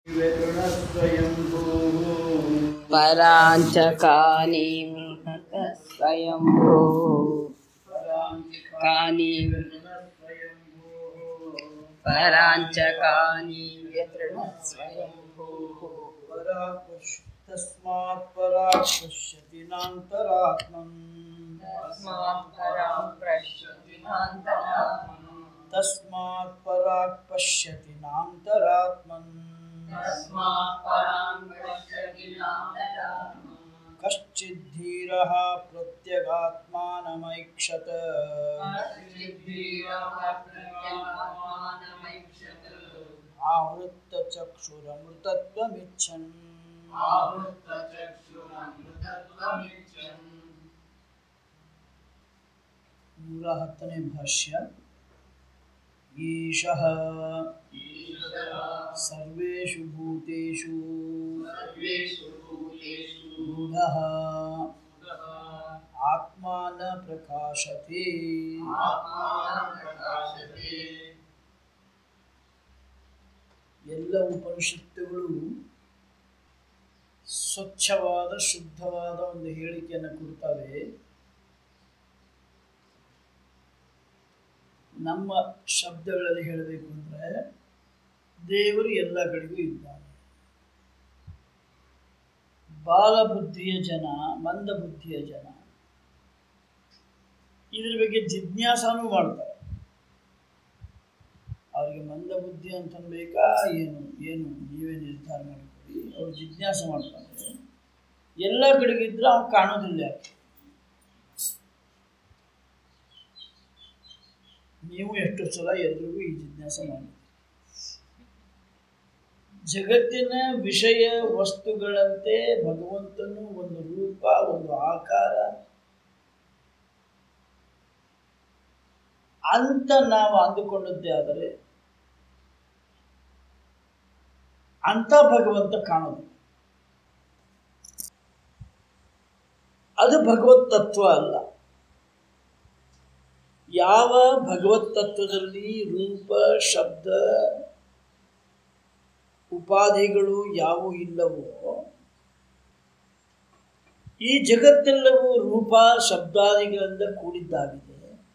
पराञ्चकानि स्वयम्भो कानि पराञ्चकानि यत्र न स्वयम्भोः तस्मात् परात् पश्यति नान्तरात्मन् तस्मात् परां पश्यति नान्तरात्मन् तस्मात् परात् पश्यति नान्तरात्मन् तस्मात् परां पश्यति नान्तरात्मन् कश्चिद्धीरः प्रत्यगात्मानमैक्षत आवृत्तचक्षुरमृतत्वमिच्छन् ನೂರ ಹತ್ತನೇ ಭಾಷ್ಯ ಈಶಃ ಸರ್ವೇಷು ಭೂತೇಷು ಗೂಢಃ ಆತ್ಮಾ ನ ಪ್ರಕಾಶತೆ ಎಲ್ಲ ಉಪನಿಷತ್ತುಗಳು ಸ್ವಚ್ಛವಾದ ಶುದ್ಧವಾದ ಒಂದು ಹೇಳಿಕೆಯನ್ನು ಕೊಡ್ತವೆ ನಮ್ಮ ಶಬ್ದಗಳಲ್ಲಿ ಹೇಳಬೇಕು ಅಂದರೆ ದೇವರು ಎಲ್ಲ ಕಡೆಗೂ ಇದ್ದಾನೆ ಬಾಲಬುದ್ಧಿಯ ಜನ ಮಂದ ಬುದ್ಧಿಯ ಜನ ಇದ್ರ ಬಗ್ಗೆ ಜಿಜ್ಞಾಸನೂ ಮಾಡ್ತಾರೆ ಅವ್ರಿಗೆ ಮಂದ ಬುದ್ಧಿ ಅಂತ ಬೇಕಾ ಏನು ಏನು ನೀವೇ ನಿರ್ಧಾರ ಮಾಡಿಕೊಡಿ ಅವ್ರು ಜಿಜ್ಞಾಸ ಮಾಡ್ತಾರೆ ಎಲ್ಲ ಕಡೆಗಿದ್ರೆ ಅವ್ನು ಕಾಣೋದಿಲ್ಲ ಯಾಕೆ ನೀವು ಎಷ್ಟು ಸಲ ಎಲ್ರಿಗೂ ಈ ಜಿಜ್ಞಾಸ ಮಾಡಿ ಜಗತ್ತಿನ ವಿಷಯ ವಸ್ತುಗಳಂತೆ ಭಗವಂತನು ಒಂದು ರೂಪ ಒಂದು ಆಕಾರ ಅಂತ ನಾವು ಅಂದುಕೊಂಡದ್ದೇ ಆದರೆ ಅಂತ ಭಗವಂತ ಕಾಣೋದು ಅದು ಭಗವತ್ ತತ್ವ ಅಲ್ಲ ಯಾವ ಭಗವತ್ ತತ್ವದಲ್ಲಿ ರೂಪ ಶಬ್ದ ಉಪಾಧಿಗಳು ಯಾವುವು ಇಲ್ಲವೋ ಈ ಜಗತ್ತೆಲ್ಲವೂ ರೂಪ ಶಬ್ದಾದಿಗಳಿಂದ ಕೂಡಿದ್ದಾಗಿದೆ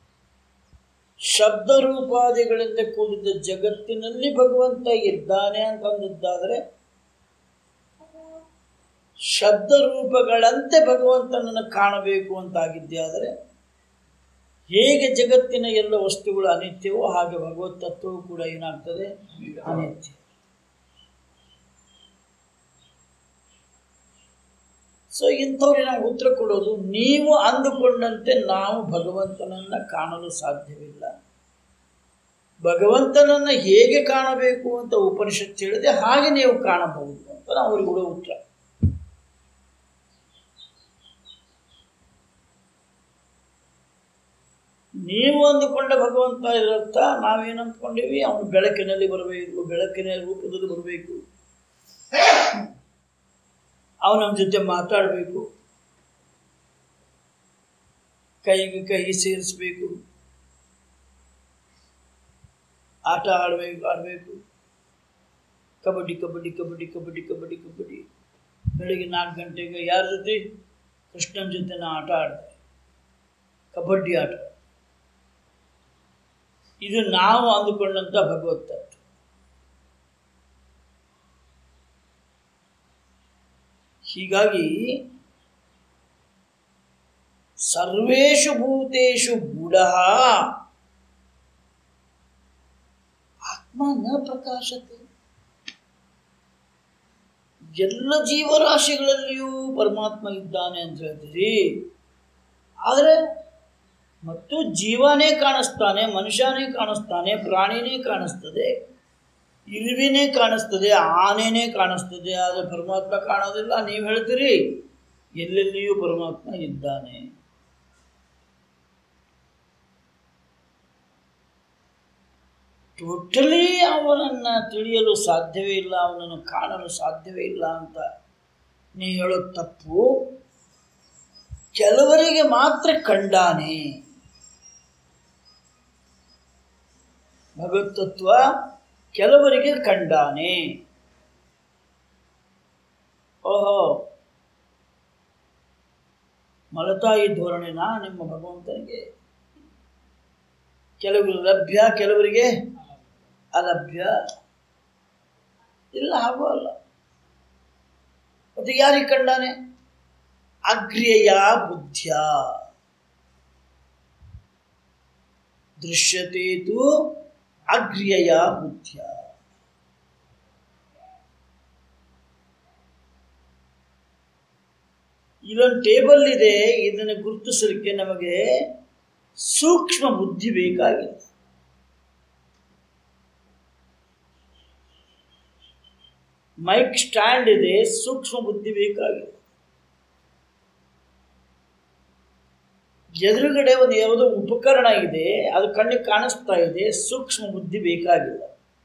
ಶಬ್ದ ರೂಪಾದಿಗಳಿಂದ ಕೂಡಿದ ಜಗತ್ತಿನಲ್ಲಿ ಭಗವಂತ ಇದ್ದಾನೆ ಅಂತಂದಿದ್ದಾದರೆ ಶಬ್ದ ರೂಪಗಳಂತೆ ಭಗವಂತನನ್ನು ಕಾಣಬೇಕು ಅಂತಾಗಿದ್ದೇ ಆದರೆ ಹೇಗೆ ಜಗತ್ತಿನ ಎಲ್ಲ ವಸ್ತುಗಳು ಅನಿತ್ಯವೋ ಹಾಗೆ ಭಗವತ್ ತತ್ವವು ಕೂಡ ಏನಾಗ್ತದೆ ಅನಿತ್ಯ ಸೊ ಇಂಥವ್ರಿಗೆ ನಾವು ಉತ್ತರ ಕೊಡೋದು ನೀವು ಅಂದುಕೊಂಡಂತೆ ನಾವು ಭಗವಂತನನ್ನ ಕಾಣಲು ಸಾಧ್ಯವಿಲ್ಲ ಭಗವಂತನನ್ನ ಹೇಗೆ ಕಾಣಬೇಕು ಅಂತ ಉಪನಿಷತ್ತು ಹೇಳಿದೆ ಹಾಗೆ ನೀವು ಕಾಣಬಹುದು ಅಂತ ನಾವು ಅವ್ರಿಗೆ ಕೊಡೋ ಉತ್ತರ ನೀವು ಅಂದುಕೊಂಡ ಭಗವಂತ ಇದರರ್ಥ ನಾವೇನು ಅಂದ್ಕೊಂಡೀವಿ ಅವನು ಬೆಳಕಿನಲ್ಲಿ ಬರಬೇಕು ಬೆಳಕಿನ ರೂಪದಲ್ಲಿ ಬರಬೇಕು ಅವನು ನಮ್ಮ ಜೊತೆ ಮಾತಾಡಬೇಕು ಕೈಗೆ ಕೈ ಸೇರಿಸ್ಬೇಕು ಆಟ ಆಡಬೇಕು ಆಡಬೇಕು ಕಬಡ್ಡಿ ಕಬಡ್ಡಿ ಕಬಡ್ಡಿ ಕಬಡ್ಡಿ ಕಬಡ್ಡಿ ಕಬಡ್ಡಿ ಬೆಳಿಗ್ಗೆ ನಾಲ್ಕು ಗಂಟೆಗೆ ಯಾರ ಜೊತೆ ಕೃಷ್ಣನ ಜೊತೆ ನಾ ಆಟ ಆಡಿದೆ ಕಬಡ್ಡಿ ಆಟ ಇದು ನಾವು ಅಂದುಕೊಂಡಂಥ ಭಗವತ್ ತತ್ವ ಹೀಗಾಗಿ ಸರ್ವೇಷು ಭೂತೇಷು ಗೂಢ ಆತ್ಮ ನ ಪ್ರಕಾಶತೆ ಎಲ್ಲ ಜೀವರಾಶಿಗಳಲ್ಲಿಯೂ ಪರಮಾತ್ಮ ಇದ್ದಾನೆ ಅಂತ ಹೇಳ್ತೀರಿ ಆದರೆ ಮತ್ತು ಜೀವನೇ ಕಾಣಿಸ್ತಾನೆ ಮನುಷ್ಯನೇ ಕಾಣಿಸ್ತಾನೆ ಪ್ರಾಣಿನೇ ಕಾಣಿಸ್ತದೆ ಇರುವಿನೇ ಕಾಣಿಸ್ತದೆ ಆನೆನೇ ಕಾಣಿಸ್ತದೆ ಆದರೆ ಪರಮಾತ್ಮ ಕಾಣೋದಿಲ್ಲ ನೀವು ಹೇಳ್ತೀರಿ ಎಲ್ಲೆಲ್ಲಿಯೂ ಪರಮಾತ್ಮ ಇದ್ದಾನೆ ಟೋಟಲಿ ಅವನನ್ನು ತಿಳಿಯಲು ಸಾಧ್ಯವೇ ಇಲ್ಲ ಅವನನ್ನು ಕಾಣಲು ಸಾಧ್ಯವೇ ಇಲ್ಲ ಅಂತ ನೀವು ಹೇಳೋದು ತಪ್ಪು ಕೆಲವರಿಗೆ ಮಾತ್ರ ಕಂಡಾನೆ ಭಗವತ್ತತ್ವ ಕೆಲವರಿಗೆ ಕಂಡಾನೆ ಓಹೋ ಮಲತಾಯಿ ಧೋರಣೆನಾ ನಿಮ್ಮ ಭಗವಂತನಿಗೆ ಕೆಲವರು ಲಭ್ಯ ಕೆಲವರಿಗೆ ಅಲಭ್ಯ ಇಲ್ಲ ಹಾಗೂ ಅಲ್ಲ ಮತ್ತೆ ಯಾರಿಗೆ ಕಂಡಾನೆ ಅಗ್ರ್ಯಯ ಬುದ್ಧ್ಯ ದೃಶ್ಯತೆ ತು ಅಗ್ರ್ಯಯ ಬುದ್ಧ್ಯ ಇಲ್ಲೊಂದು ಟೇಬಲ್ ಇದೆ ಇದನ್ನು ಗುರುತಿಸಲಿಕ್ಕೆ ನಮಗೆ ಸೂಕ್ಷ್ಮ ಬುದ್ಧಿ ಬೇಕಾಗಿದೆ ಮೈಕ್ ಸ್ಟ್ಯಾಂಡ್ ಇದೆ ಸೂಕ್ಷ್ಮ ಬುದ್ಧಿ ಬೇಕಾಗಿದೆ ಎದುರುಗಡೆ ಒಂದು ಯಾವುದೋ ಉಪಕರಣ ಇದೆ ಅದು ಕಣ್ಣಿಗೆ ಕಾಣಿಸ್ತಾ ಇದೆ ಸೂಕ್ಷ್ಮ ಬುದ್ಧಿ ಬೇಕಾಗಿಲ್ಲ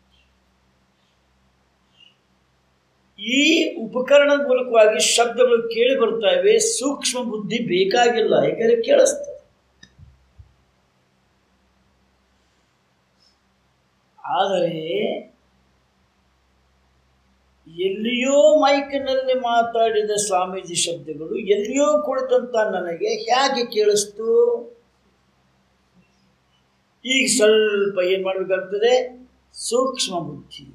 ಈ ಉಪಕರಣದ ಮೂಲಕವಾಗಿ ಶಬ್ದಗಳು ಕೇಳಿ ಬರ್ತಾ ಇವೆ ಸೂಕ್ಷ್ಮ ಬುದ್ಧಿ ಬೇಕಾಗಿಲ್ಲ ಯಾಕಂದ್ರೆ ಕೇಳಿಸ್ತದೆ ಆದರೆ ಎಲ್ಲಿಯೋ ಮೈಕ್ನಲ್ಲಿ ಮಾತಾಡಿದ ಸ್ವಾಮೀಜಿ ಶಬ್ದಗಳು ಎಲ್ಲಿಯೋ ಕುಳಿತಂತ ನನಗೆ ಹೇಗೆ ಕೇಳಿಸ್ತು ಈಗ ಸ್ವಲ್ಪ ಏನು ಮಾಡಬೇಕಾಗ್ತದೆ ಸೂಕ್ಷ್ಮ ಬುದ್ಧಿ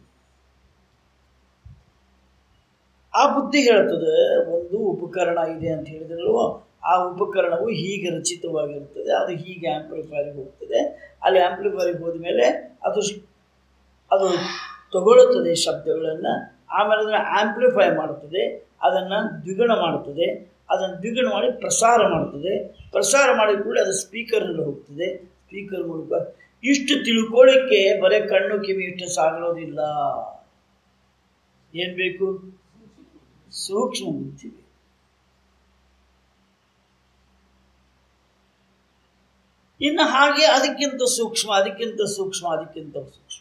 ಆ ಬುದ್ಧಿ ಹೇಳ್ತದೆ ಒಂದು ಉಪಕರಣ ಇದೆ ಅಂತ ಹೇಳಿದ್ರಲ್ವೋ ಆ ಉಪಕರಣವು ಹೀಗೆ ರಚಿತವಾಗಿರ್ತದೆ ಅದು ಹೀಗೆ ಆ್ಯಂಪ್ಲಿಫೈರ್ಗೆ ಹೋಗ್ತದೆ ಅಲ್ಲಿ ಆ್ಯಂಪ್ಲಿಫೈರ್ಗೆ ಹೋದ ಮೇಲೆ ಅದು ಸ್- ಅದು ತಗೊಳ್ಳುತ್ತದೆ ಶಬ್ದಗಳನ್ನು ಆಮೇಲೆ ಅದನ್ನು ಆ್ಯಂಪ್ಲಿಫೈ ಮಾಡುತ್ತದೆ ಅದನ್ನು ದ್ವಿಗುಣ ಮಾಡುತ್ತದೆ ಅದನ್ನು ದ್ವಿಗುಣ ಮಾಡಿ ಪ್ರಸಾರ ಮಾಡ್ತದೆ ಪ್ರಸಾರ ಮಾಡಿದ ಕೂಡಲೇ ಅದು ಸ್ಪೀಕರ್ನಲ್ಲಿ ಹೋಗ್ತದೆ ಸ್ಪೀಕರ್ ಮೂಲಕ ಇಷ್ಟು ತಿಳ್ಕೊಳ್ಳಿಕ್ಕೆ ಬರೀ ಕಣ್ಣು ಕಿವಿ ಇಷ್ಟು ಸಾಗಲೋದಿಲ್ಲ ಏನು ಬೇಕು ಸೂಕ್ಷ್ಮ ಬುದ್ಧಿ ಬೇಕು. ಇನ್ನು ಹಾಗೆ ಅದಕ್ಕಿಂತ ಸೂಕ್ಷ್ಮ ಅದಕ್ಕಿಂತ ಸೂಕ್ಷ್ಮ ಅದಕ್ಕಿಂತ ಸೂಕ್ಷ್ಮ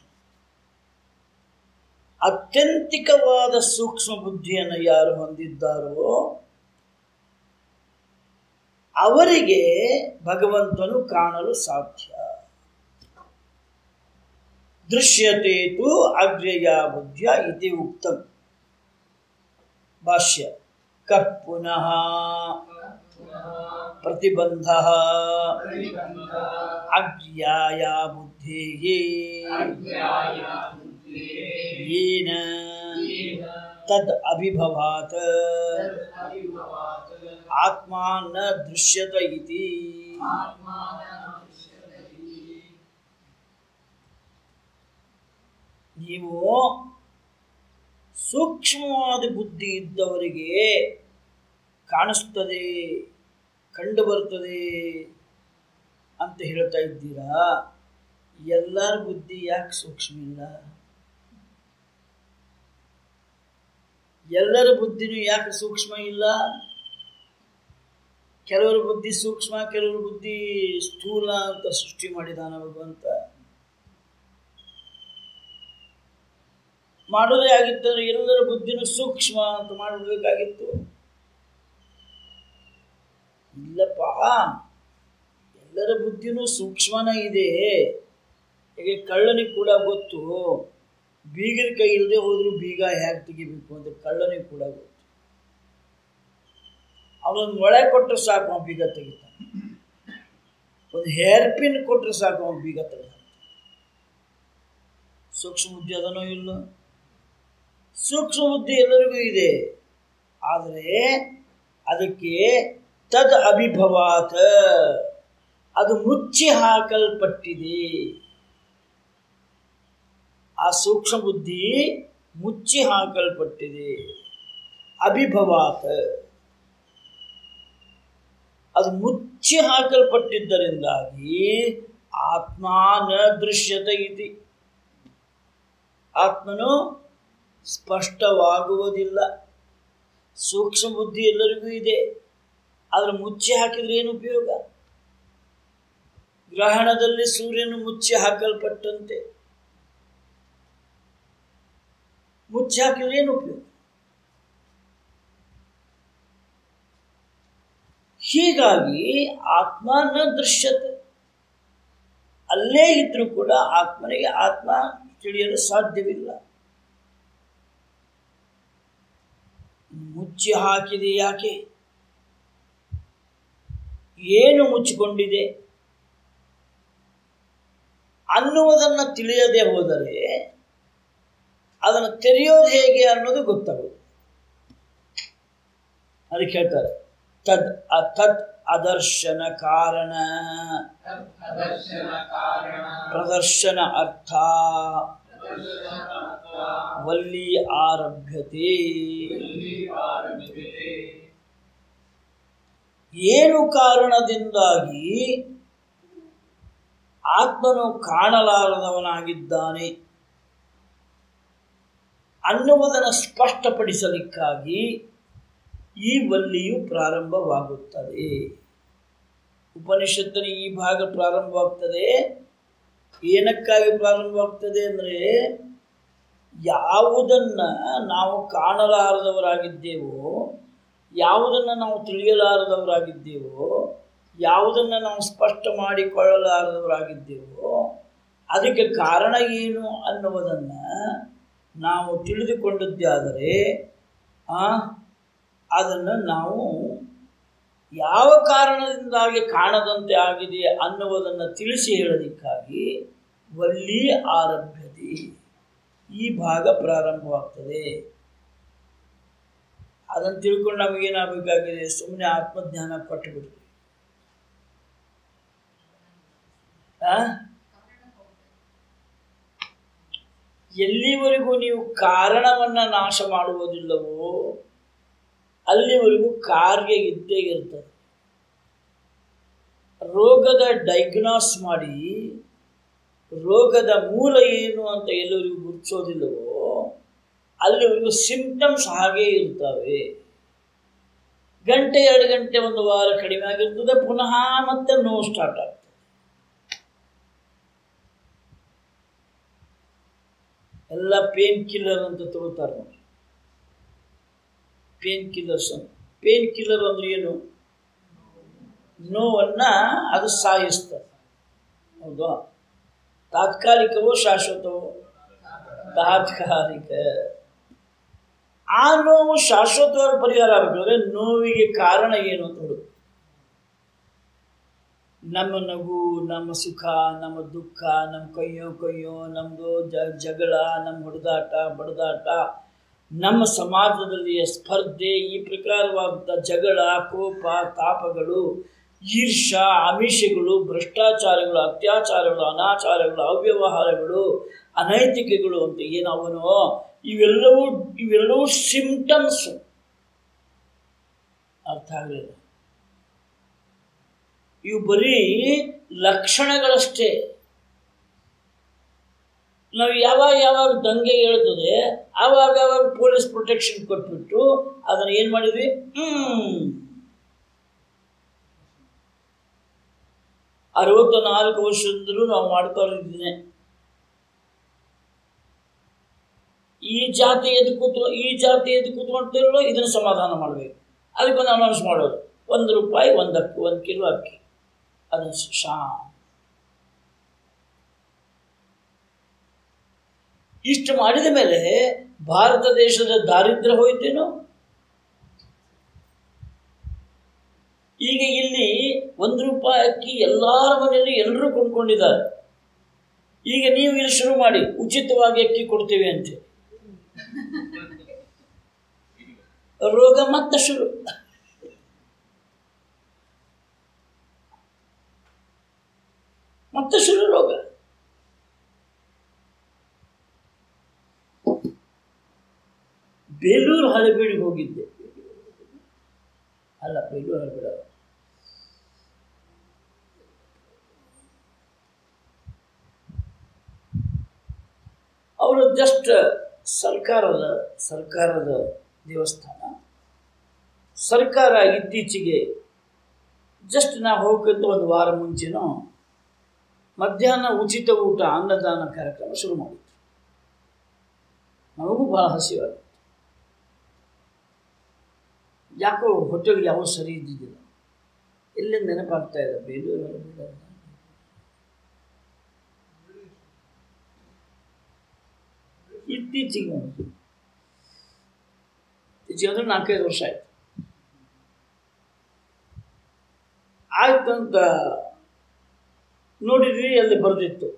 ಅತ್ಯಂತಿಕವಾದ ಸೂಕ್ಷ್ಮ ಬುದ್ಧಿಯನ್ನು ಯಾರು ಹೊಂದಿದ್ದಾರೋ ಅವರಿಗೆ ಭಗವಂತನು ಕಾಣಲು ಸಾಧ್ಯ ದೃಶ್ಯತೆ ತು ಅಗ್ರ್ಯಯ ಬುದ್ಧಿಯ ಇತಿ ಉಕ್ತಂ ಭಾಷ್ಯ ಕಃ ಪುನಃ ಪ್ರತಿಬಂಧ ಅಗ್ರ್ಯಾಯ ಬುದ್ಧೇಯೇ येन तद् अभिभवात् आत्मा न दृश्यत इति ನೀವು ಸೂಕ್ಷ್ಮವಾದ ಬುದ್ಧಿ ಇದ್ದವರಿಗೆ ಕಾಣಿಸ್ತದೆ ಕಂಡು ಬರ್ತದೆ ಅಂತ ಹೇಳ್ತಾ ಇದ್ದೀರಾ ಎಲ್ಲರ ಬುದ್ಧಿ ಯಾಕೆ ಸೂಕ್ಷ್ಮ ಇಲ್ಲ ಎಲ್ಲರ ಬುದ್ಧಿನೂ ಯಾಕೆ ಸೂಕ್ಷ್ಮ ಇಲ್ಲ ಕೆಲವರ ಬುದ್ಧಿ ಸೂಕ್ಷ್ಮ ಕೆಲವರ ಬುದ್ಧಿ ಸ್ಥೂಲ ಅಂತ ಸೃಷ್ಟಿ ಮಾಡಿದಾನ ಭಗವಂತ ಮಾಡೋದೇ ಆಗಿತ್ತಂದ್ರೆ ಎಲ್ಲರ ಬುದ್ಧಿನೂ ಸೂಕ್ಷ್ಮ ಅಂತ ಮಾಡಬೇಕಾಗಿತ್ತು ಇಲ್ಲಪ್ಪ ಎಲ್ಲರ ಬುದ್ಧಿನೂ ಸೂಕ್ಷ್ಮನೇ ಇದೆ ಹೇಗೆ ಕಳ್ಳನಿಗೆ ಕೂಡ ಗೊತ್ತು ಬೀಗರ ಕೈ ಇಲ್ಲದೆ ಹೋದರೂ ಬೀಗ ಹೇಗೆ ತೆಗಿಬೇಕು ಅಂತ ಕಳ್ಳನಿಗೆ ಕೂಡ ಗೊತ್ತು ಅವನೊಂದು ಮೊಳೆ ಕೊಟ್ಟರೆ ಸಾಕು ಅವನು ಬೀಗ ತೆಗಿತಾನೆ ಒಂದು ಹೇರ್ ಪಿನ್ ಕೊಟ್ಟರೆ ಸಾಕು ಅವನು ಬೀಗ ತೆಗಿತಾನೆ ಸೂಕ್ಷ್ಮ ಬುದ್ಧಿ ಅದನೋ ಇಲ್ಲ ಸೂಕ್ಷ್ಮ ಬುದ್ಧಿ ಎಲ್ಲರಿಗೂ ಇದೆ ಆದರೆ ಅದಕ್ಕೆ ತದ್ ಅಭಿಭವಾತ ಅದು ಮುಚ್ಚಿ ಹಾಕಲ್ಪಟ್ಟಿದೆ ಆ ಸೂಕ್ಷ್ಮ ಬುದ್ಧಿ ಮುಚ್ಚಿ ಹಾಕಲ್ಪಟ್ಟಿದೆ ಅಭಿಭವಾತ ಅದು ಮುಚ್ಚಿ ಹಾಕಲ್ಪಟ್ಟಿದ್ದರಿಂದಾಗಿ ಆತ್ಮ ನ ದೃಶ್ಯತೆ ಇತಿ ಆತ್ಮನು ಸ್ಪಷ್ಟವಾಗುವುದಿಲ್ಲ ಸೂಕ್ಷ್ಮ ಬುದ್ಧಿ ಎಲ್ಲರಿಗೂ ಇದೆ ಆದರೆ ಮುಚ್ಚಿ ಹಾಕಿದ್ರೆ ಏನು ಉಪಯೋಗ ಗ್ರಹಣದಲ್ಲಿ ಸೂರ್ಯನು ಮುಚ್ಚಿ ಹಾಕಲ್ಪಟ್ಟಂತೆ ಮುಚ್ಚಿ ಹಾಕಿದ್ರೆ ಏನು ಉಪಯೋಗ ಹೀಗಾಗಿ ಆತ್ಮ ನ ದೃಶ್ಯತೆ ಅಲ್ಲೇ ಇದ್ರೂ ಕೂಡ ಆತ್ಮನಿಗೆ ಆತ್ಮ ತಿಳಿಯಲು ಸಾಧ್ಯವಿಲ್ಲ ಮುಚ್ಚಿ ಹಾಕಿದೆ ಯಾಕೆ ಏನು ಮುಚ್ಚಿಕೊಂಡಿದೆ ಅನ್ನುವುದನ್ನು ತಿಳಿಯದೆ ಹೋದರೆ ಅದನ್ನು ತೆರೆಯೋದು ಹೇಗೆ ಅನ್ನೋದು ಗೊತ್ತಾಗೋದು ಅದಕ್ಕೆ ಹೇಳ್ತಾರೆ ತದ್ ಅತತ್ ಅದರ್ಶನ ಕಾರಣ ಅದರ್ಶನ ಕಾರಣ ಪ್ರದರ್ಶನ ಅರ್ಥ ವಲ್ಲಿ ಆರಭ್ಯತೆ ಏನು ಕಾರಣದಿಂದಾಗಿ ಆತ್ಮನು ಕಾಣಲಾರದವನಾಗಿದ್ದಾನೆ ಅನ್ನುವುದನ್ನು ಸ್ಪಷ್ಟಪಡಿಸಲಿಕ್ಕಾಗಿ ಈ ವಲ್ಲಿಯು ಪ್ರಾರಂಭವಾಗುತ್ತದೆ ಉಪನಿಷತ್ತಿನ ಈ ಭಾಗ ಪ್ರಾರಂಭವಾಗ್ತದೆ ಏನಕ್ಕಾಗಿ ಪ್ರಾರಂಭವಾಗ್ತದೆ ಅಂದರೆ ಯಾವುದನ್ನ ನಾವು ಕಾಣಲಾರದವರಾಗಿದ್ದೇವೋ ಯಾವುದನ್ನು ನಾವು ತಿಳಿಯಲಾರದವರಾಗಿದ್ದೇವೋ ಯಾವುದನ್ನು ನಾವು ಸ್ಪಷ್ಟ ಮಾಡಿಕೊಳ್ಳಲಾರದವರಾಗಿದ್ದೇವೋ ಅದಕ್ಕೆ ಕಾರಣ ಏನು ಅನ್ನುವುದನ್ನು ನಾವು ತಿಳಿದುಕೊಂಡದ್ದಾದರೆ ಆ, ಅದನ್ನು ನಾವು ಯಾವ ಕಾರಣದಿಂದಾಗಿ ಕಾಣದಂತೆ ಆಗಿದೆ ಅನ್ನುವುದನ್ನು ತಿಳಿಸಿ ಹೇಳೋದಕ್ಕಾಗಿ ವಲ್ಲಿ ಆರಭ್ಯತೆ ಈ ಭಾಗ ಪ್ರಾರಂಭವಾಗ್ತದೆ ಅದನ್ನು ತಿಳ್ಕೊಂಡು ನಮಗೇನಾಗಬೇಕಾಗಿದೆ ಸುಮ್ಮನೆ ಆತ್ಮಜ್ಞಾನ ಪಟ್ಟು ಬಿಡ್ತೀವಿ ಆ? ಎಲ್ಲಿವರೆಗೂ ನೀವು ಕಾರಣವನ್ನು ನಾಶ ಮಾಡುವುದಿಲ್ಲವೋ ಅಲ್ಲಿವರೆಗೂ ಕಾರ್ಯ ಇದ್ದೇ ಇರ್ತದೆ ರೋಗದ ಡೈಗ್ನಾಸ್ ಮಾಡಿ ರೋಗದ ಮೂಲ ಏನು ಅಂತ ಎಲ್ಲರಿಗೂ ಗುರುತಿಸೋದಿಲ್ಲವೋ ಅಲ್ಲಿವರೆಗೂ ಸಿಂಪ್ಟಮ್ಸ್ ಹಾಗೇ ಇರ್ತವೆ ಗಂಟೆ ಎರಡು ಗಂಟೆ ಒಂದು ವಾರ ಕಡಿಮೆ ಆಗಿರ್ತದೆ ಪುನಃ ಮತ್ತೆ ನೋವು ಸ್ಟಾರ್ಟ್ ಆಗ್ತದೆ ಎಲ್ಲ ಪೇನ್ ಕಿಲ್ಲರ್ ಅಂತ ತಗೋತಾರೆ ನೋಡಿ ಪೇನ್ ಕಿಲ್ಲರ್ಸ್ ಅಂತ ಪೇನ್ ಕಿಲ್ಲರ್ ಅಂದ್ರೆ ಏನು ನೋವನ್ನ ಅದು ಸಾಯಿಸ್ತದೆ ಹೌದಾ ತಾತ್ಕಾಲಿಕವೋ ಶಾಶ್ವತವೋ ತಾತ್ಕಾಲಿಕ ಆ ನೋವು ಶಾಶ್ವತವಾದ ಪರಿಹಾರ ಆಗಬೇಕಾದ್ರೆ ನೋವಿಗೆ ಕಾರಣ ಏನು ಅಂತ ಹುಡುಕು ನಮ್ಮ ನಗು ನಮ್ಮ ಸುಖ ನಮ್ಮ ದುಃಖ ನಮ್ಮ ಕೈಯೋ ಕೈಯೋ ನಮ್ಮದು ಜ ಜಗಳ ನಮ್ಮ ಹೊಡೆದಾಟ ಬಡದಾಟ ನಮ್ಮ ಸಮಾಜದಲ್ಲಿ ಸ್ಪರ್ಧೆ ಈ ಪ್ರಕಾರವಾದಂಥ ಜಗಳ ಕೋಪ ತಾಪಗಳು ಈರ್ಷ ಆಮಿಷಗಳು ಭ್ರಷ್ಟಾಚಾರಗಳು ಅತ್ಯಾಚಾರಗಳು ಅನಾಚಾರಗಳು ಅವ್ಯವಹಾರಗಳು ಅನೈತಿಕೆಗಳು ಅಂತ ಏನವನೋ ಇವೆಲ್ಲವೂ ಇವೆಲ್ಲವೂ ಸಿಂಪ್ಟಮ್ಸ್ ಅರ್ಥ ಆಗಲಿಲ್ಲ ಇವು ಬರೀ ಲಕ್ಷಣಗಳಷ್ಟೇ ನಾವು ಯಾವಾಗ ಯಾವಾಗ ದಂಗೆ ಹೇಳ್ತದೆ ಆವಾಗ ಆವಾಗ ಪೊಲೀಸ್ ಪ್ರೊಟೆಕ್ಷನ್ ಕೊಟ್ಬಿಟ್ಟು ಅದನ್ನು ಏನು ಮಾಡಿದ್ವಿ ಹ್ಮ್ ಅರವತ್ತ ನಾಲ್ಕು ವರ್ಷದಿಂದಲೂ ನಾವು ಮಾಡ್ತಾ ಇದ್ದೀನಿ ಈ ಜಾತಿ ಎದ್ದು ಕೂತು ಈ ಜಾತಿ ಎದ್ದು ಕೂತ್ಕೊಂತಿರೋ ಇದನ್ನು ಸಮಾಧಾನ ಮಾಡಬೇಕು ಅದಕ್ಕೊಂದು ಅನೌನ್ಸ್ ಮಾಡೋದು ಒಂದು ರೂಪಾಯಿ ಒಂದು ಅಕ್ಕಿ ಒಂದು ಕಿಲೋ ಅಕ್ಕಿ ಅದನ್ನು ಶಾ ಇಷ್ಟು ಮಾಡಿದ ಮೇಲೆ ಭಾರತ ದೇಶದ ದಾರಿದ್ರ್ಯ ಹೋಯ್ತೇನೋ ಈಗ ಇಲ್ಲಿ ಒಂದು ರೂಪಾಯಿ ಅಕ್ಕಿ ಎಲ್ಲರ ಮನೆಯಲ್ಲಿ ಎಲ್ಲರೂ ಕೊಂಡ್ಕೊಂಡಿದ್ದಾರೆ ಈಗ ನೀವು ಇಲ್ಲಿ ಶುರು ಮಾಡಿ ಉಚಿತವಾಗಿ ಅಕ್ಕಿ ಕೊಡ್ತೀವಿ ಅಂತ ರೋಗ ಮತ್ತೆ ಶುರು ಮತ್ತೆ ಶುರು ರೋಗ ಬೇಲೂರು ಹಳೆಬೀಡಿಗೆ ಹೋಗಿದ್ದೆ ಅಲ್ಲ ಬೇಲೂರು ಹಳೆಬೀಡ ಅವರು ಜಸ್ಟ್ ಸರ್ಕಾರದ ಸರ್ಕಾರದ ದೇವಸ್ಥಾನ ಸರ್ಕಾರ ಇತ್ತೀಚೆಗೆ ಜಸ್ಟ್ ನಾವು ಹೋಗಕ್ಕಂತ ಒಂದು ವಾರ ಮುಂಚೆನೋ ಮಧ್ಯಾಹ್ನ ಉಚಿತ ಊಟ ಅನ್ನದಾನ ಕಾರ್ಯಕ್ರಮ ಶುರು ಮಾಡಿದ್ರು ನಮಗೂ ಭಾಳ ಹಸಿವಾಗುತ್ತೆ ಯಾಕೋ ಹೋಟೆಲ್ ಯಾವ ಸರಿ ಇದ್ದಿದ್ದಿಲ್ಲ ಎಲ್ಲೇ ನೆನಪಾಗ್ತಾ ಇಲ್ಲ ಬೇಲೂರು ಹಳೆಬೀಡು ಇತ್ತೀಚೆಗೆ ಒಂದು ಇತ್ತೀಚೆಗೆ ಅಂದರೆ ನಾಲ್ಕೈದು ವರ್ಷ ಆಯ್ತು ಆಯ್ತು ಅಂತ ನೋಡಿದ್ವಿ ಅಲ್ಲಿ ಬರೆದಿತ್ತು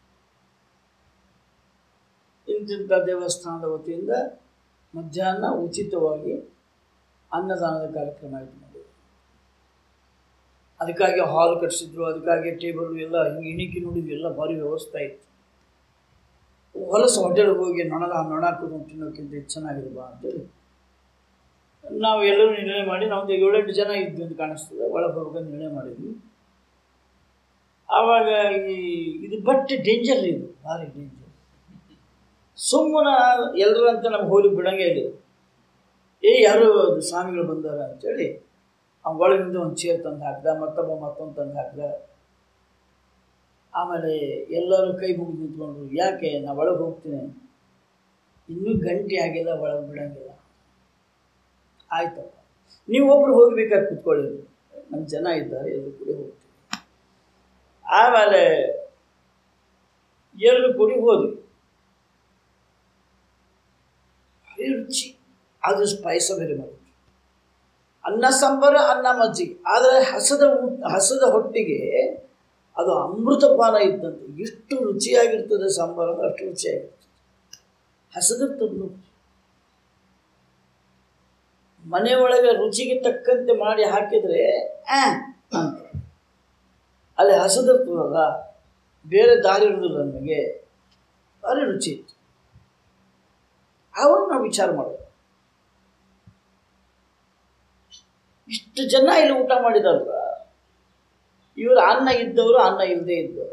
ಇಂತಿಂಥ ದೇವಸ್ಥಾನದ ವತಿಯಿಂದ ಮಧ್ಯಾಹ್ನ ಉಚಿತವಾಗಿ ಅನ್ನದಾನದ ಕಾರ್ಯಕ್ರಮ ಆಯಿತು ನೋಡಿ ಅದಕ್ಕಾಗಿ ಹಾಲ್ ಕಟ್ಸಿದ್ರು ಅದಕ್ಕಾಗಿ ಟೇಬಲ್ ಎಲ್ಲ ಹಿಂಗೆ ಇಣಿಕಿ ನೋಡಿದ್ವಿ ಎಲ್ಲ ಭಾರಿ ವ್ಯವಸ್ಥೆ ಇತ್ತು ಹೊಲಸು ಹೋಟೆಲ್ಗೆ ಹೋಗಿ ನೊಣದ ನೊಣ ಕೂತ್ಕೊಂಡು ತಿನ್ನೋಕ್ಕಿಂತ ಇದು ಚೆನ್ನಾಗಿದೆ ಬಾ ಅಂತೇಳಿ ನಾವು ಎಲ್ಲರೂ ನಿರ್ಣಯ ಮಾಡಿ ನಮ್ಮದು ಏಳೆಂಟು ಜನ ಇದ್ವಿ ಅಂತ ಕಾಣಿಸ್ತದೆ ಒಳಗೆ ಹೋಗ್ಬೇಕಂತ ನಿರ್ಣಯ ಮಾಡಿದ್ವಿ ಆವಾಗ ಈ ಇದು ಬಟ್ ಡೇಂಜರ್ ಇದು ಭಾರಿ ಡೇಂಜರ್ ಸುಮ್ಮನೆ ಎಲ್ಲರಂತ ನಮ್ಗೆ ಹೋಗಿ ಬಿಡಂಗೆ ಇಲ್ಲ ಇದು. ಏ ಯಾರು ಅದು ಸ್ವಾಮಿಗಳು ಬಂದಾರ ಅಂತೇಳಿ ಅವ್ನ ಒಳಗಿಂದ ಒಂದು ಚೇರ್ ತಂದು ಹಾಕ್ದ ಮತ್ತೊಬ್ಬ ಮತ್ತೊಂದು ತಂದು ಹಾಕ್ದ ಆಮೇಲೆ ಎಲ್ಲರೂ ಕೈ ಮುಗಿದು ನಿಂತ್ಕೊಂಡ್ರು ಯಾಕೆ ನಾ ಒಳಗೆ ಹೋಗ್ತೀನಿ ಇನ್ನೂ ಗಂಟೆ ಆಗಿಲ್ಲ ಒಳಗೆ ಬಿಡಂಗಿಲ್ಲ ಆಯ್ತಪ್ಪ ನೀವು ಒಬ್ರು ಹೋಗ್ಬೇಕಾದ್ರೆ ಕುತ್ಕೊಳ್ಳಿ ನಮ್ಮ ಜನ ಇದ್ದಾರೆ ಎಲ್ಲರೂ ಕೂಡ ಹೋಗ್ತೀವಿ ಆಮೇಲೆ ಎಲ್ಲರೂ ಕೂಡಿ ಹೋದ್ವಿ ಭಾರಿ ರುಚಿ ಅದು ಸ್ಪೈಸ ಬೇರೆ ಮಾಡಿದ್ರು ಅನ್ನ ಸಾಂಬಾರ ಅನ್ನ ಮಜ್ಜಿಗೆ ಆದರೆ ಹಸದ ಊಟ ಹಸದ ಹೊಟ್ಟಿಗೆ ಅದು ಅಮೃತಪಾನ ಇದ್ದಂತೆ ಎಷ್ಟು ರುಚಿಯಾಗಿರ್ತದೆ ಸಾಂಬಾರು ಅಂದ್ರೆ ಅಷ್ಟು ರುಚಿಯಾಗಿರ್ತದೆ ಹಸದಿರ್ತದೆ ಮನೆಯೊಳಗೆ ರುಚಿಗೆ ತಕ್ಕಂತೆ ಮಾಡಿ ಹಾಕಿದರೆ ಆ ಅಂತ ಅಲ್ಲಿ ಹಸದಿರ್ತದಲ್ಲ ಬೇರೆ ದಾರಿ ಇರೋದಿಲ್ಲ ನಮಗೆ ಭಾರಿ ರುಚಿ ಇತ್ತು ಆವಾಗ ನಾವು ವಿಚಾರ ಮಾಡೋದು ಇಷ್ಟು ಜನ ಇಲ್ಲಿ ಊಟ ಮಾಡಿದಲ್ವ ಇವರು ಅನ್ನ ಇದ್ದವರು ಅನ್ನ ಇಲ್ಲದೆ ಇದ್ದವರು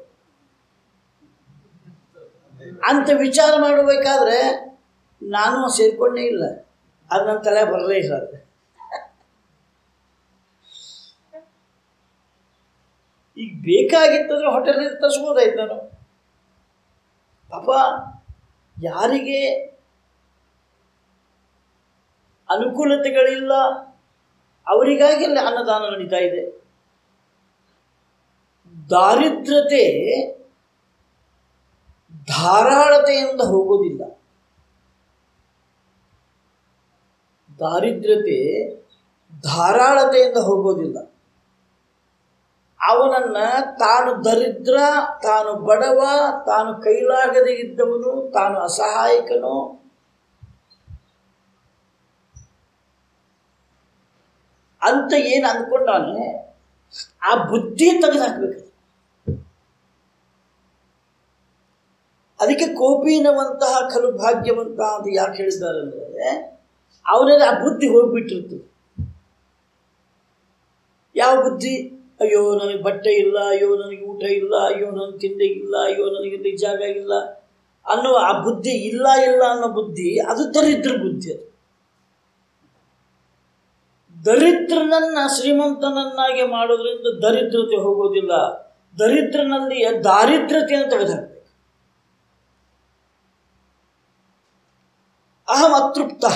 ಅಂತ ವಿಚಾರ ಮಾಡಬೇಕಾದ್ರೆ ನಾನು ಸೇರ್ಕೊಂಡೇ ಇಲ್ಲ ಅದು ನನ್ನ ತಲೆ ಬರಲೇ ಇಲ್ಲ ಅದು ಈಗ ಬೇಕಾಗಿತ್ತಂದ್ರೆ ಹೋಟೆಲಿಂದ ತರಿಸ್ಬೋದಾಯ್ತು ನಾನು ಪಾಪ ಯಾರಿಗೆ ಅನುಕೂಲತೆಗಳಿಲ್ಲ ಅವರಿಗಾಗಿ ಅಲ್ಲಿ ಅನ್ನದಾನ ನಡೀತಾ ಇದೆ ದಾರಿದ್ರತೆ ಧಾರಾಳತೆಯಿಂದ ಹೋಗೋದಿಲ್ಲ ದಾರಿದ್ರತೆ ಧಾರಾಳತೆಯಿಂದ ಹೋಗೋದಿಲ್ಲ ಅವನನ್ನ ತಾನು ದರಿದ್ರ ತಾನು ಬಡವ ತಾನು ಕೈಲಾಗದೆ ಇದ್ದವನು ತಾನು ಅಸಹಾಯಕನು ಅಂತ ಏನು ಅಂದ್ಕೊಂಡಾನೆ ಆ ಬುದ್ಧಿ ತೆಗೆದುಹಾಕ್ಬೇಕು ಅದಕ್ಕೆ ಕೋಪೀನವಂತಹ ಖಲು ಭಾಗ್ಯವಂತ ಅಂತ ಯಾಕೆ ಹೇಳಿದ್ದಾರೆ ಅಂದರೆ ಅವನಲ್ಲಿ ಆ ಬುದ್ಧಿ ಹೋಗ್ಬಿಟ್ಟಿರ್ತದೆ ಯಾವ ಬುದ್ಧಿ ಅಯ್ಯೋ ನನಗೆ ಬಟ್ಟೆ ಇಲ್ಲ ಅಯ್ಯೋ ನನಗೆ ಊಟ ಇಲ್ಲ ಅಯ್ಯೋ ನನಗೆ ತಿಂಡಿ ಇಲ್ಲ ಅಯ್ಯೋ ನನಗೆ ಇಲ್ಲಿ ಜಾಗ ಇಲ್ಲ ಅನ್ನೋ ಆ ಬುದ್ಧಿ ಇಲ್ಲ ಇಲ್ಲ ಅನ್ನೋ ಬುದ್ಧಿ ಅದು ದರಿದ್ರ ಬುದ್ಧಿ ಅದು ದರಿದ್ರನನ್ನ ಶ್ರೀಮಂತನನ್ನಾಗಿ ಮಾಡೋದ್ರಿಂದ ದರಿದ್ರತೆ ಹೋಗೋದಿಲ್ಲ ದರಿದ್ರನಲ್ಲಿ ದಾರಿದ್ರತೆಯನ್ನು ತೆಗೆದುಹಾಕಬೇಕು ಅಹಂ ಅತೃಪ್ತ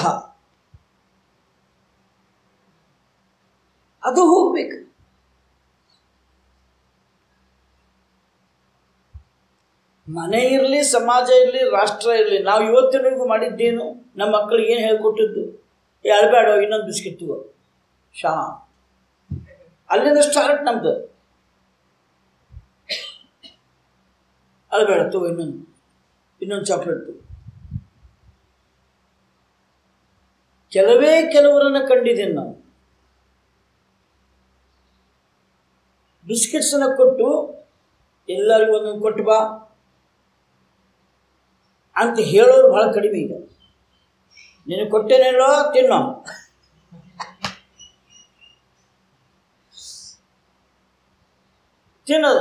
ಅದು ಹೋಗ್ಬೇಕು ಮನೆ ಇರಲಿ ಸಮಾಜ ಇರಲಿ ರಾಷ್ಟ್ರ ಇರಲಿ ನಾವು ಇವತ್ತಿನವರೆಗೂ ಮಾಡಿದ್ದೇನು ನಮ್ಮ ಮಕ್ಕಳಿಗೆ ಏನು ಹೇಳ್ಕೊಟ್ಟಿದ್ದು ಏ ಅಳಬೇಡ ಇನ್ನೊಂದು ಬಿಸ್ಕಿಟ್ ತಗೋ ಶಾ ಅಲ್ಲಿಂದ ಸ್ಟಾರ್ಟ್ ನಮ್ದು ಅಳಬೇಡ ತಗೋ ಇನ್ನೊಂದು ಇನ್ನೊಂದು ಚಾಕ್ಲೇಟ್ ತಗೋ ಕೆಲವೇ ಕೆಲವರನ್ನು ಕಂಡಿದ್ದೇನೆ ನಾವು ಬಿಸ್ಕೆಟ್ಸನ್ನು ಕೊಟ್ಟು ಎಲ್ಲರಿಗೂ ಒಂದೊಂದು ಕೊಟ್ಟು ಬಾ ಅಂತ ಹೇಳೋರು ಭಾಳ ಕಡಿಮೆ ಈಗ ನಿನಗೆ ಕೊಟ್ಟೇನೇಳೋ ತಿನ್ನೋ ತಿನ್ನೋದು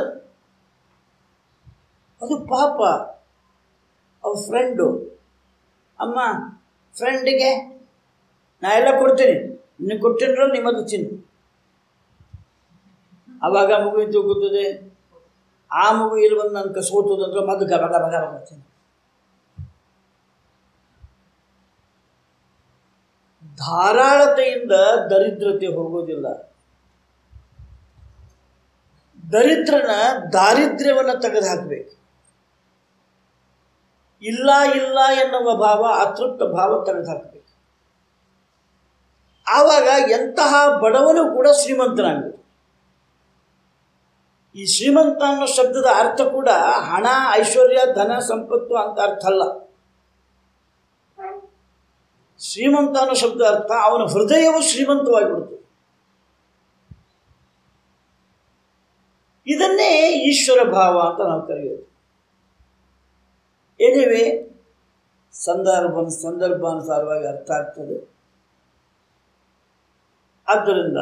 ಅದು ಪಾಪ ಅವ್ರ ಫ್ರೆಂಡು ಅಮ್ಮ ಫ್ರೆಂಡಿಗೆ ನಾ ಎಲ್ಲ ಕೊಡ್ತೀನಿ ನಿನಗೆ ಕೊಟ್ಟೇನೋ ನಿಮ್ಮದು ತಿನ್ನು ಅವಾಗ ಮಗು ಇದು ಗೊತ್ತದೆ ಆ ಮಗು ಇಲ್ಲಿ ಬಂದು ನನ್ನ ಕಸ್ಕೋತದಂದ್ರೆ ಮದ್ದು ಗಬ ಗಬ ಗಬ ಬರ್ತೀನಿ ಧಾರಾಳತೆಯಿಂದ ದರಿದ್ರತೆ ಹೋಗೋದಿಲ್ಲ ದರಿದ್ರನ ದಾರಿದ್ರ್ಯವನ್ನು ತೆಗೆದು ಹಾಕಬೇಕು ಇಲ್ಲ ಇಲ್ಲ ಎನ್ನುವ ಭಾವ ಅತೃಪ್ತ ಭಾವ ತೆಗೆದು ಹಾಕಬೇಕು ಆವಾಗ ಎಂತಹ ಬಡವನು ಕೂಡ ಶ್ರೀಮಂತನಾಗಬೇಕು ಈ ಶ್ರೀಮಂತ ಅನ್ನೋ ಶಬ್ದದ ಅರ್ಥ ಕೂಡ ಹಣ ಐಶ್ವರ್ಯ ಧನ ಸಂಪತ್ತು ಅಂತ ಅರ್ಥ ಅಲ್ಲ ಶ್ರೀಮಂತ ಅನ್ನೋ ಶಬ್ದ ಅರ್ಥ ಅವನ ಹೃದಯವು ಶ್ರೀಮಂತವಾಗಿಬಿಡುತ್ತೆ ಇದನ್ನೇ ಈಶ್ವರ ಭಾವ ಅಂತ ನಾವು ಕರೆಯೋದು ಏನಿವೆ ಸಂದರ್ಭ ಸಂದರ್ಭಾನುಸಾರವಾಗಿ ಅರ್ಥ ಆಗ್ತದೆ ಆದ್ದರಿಂದ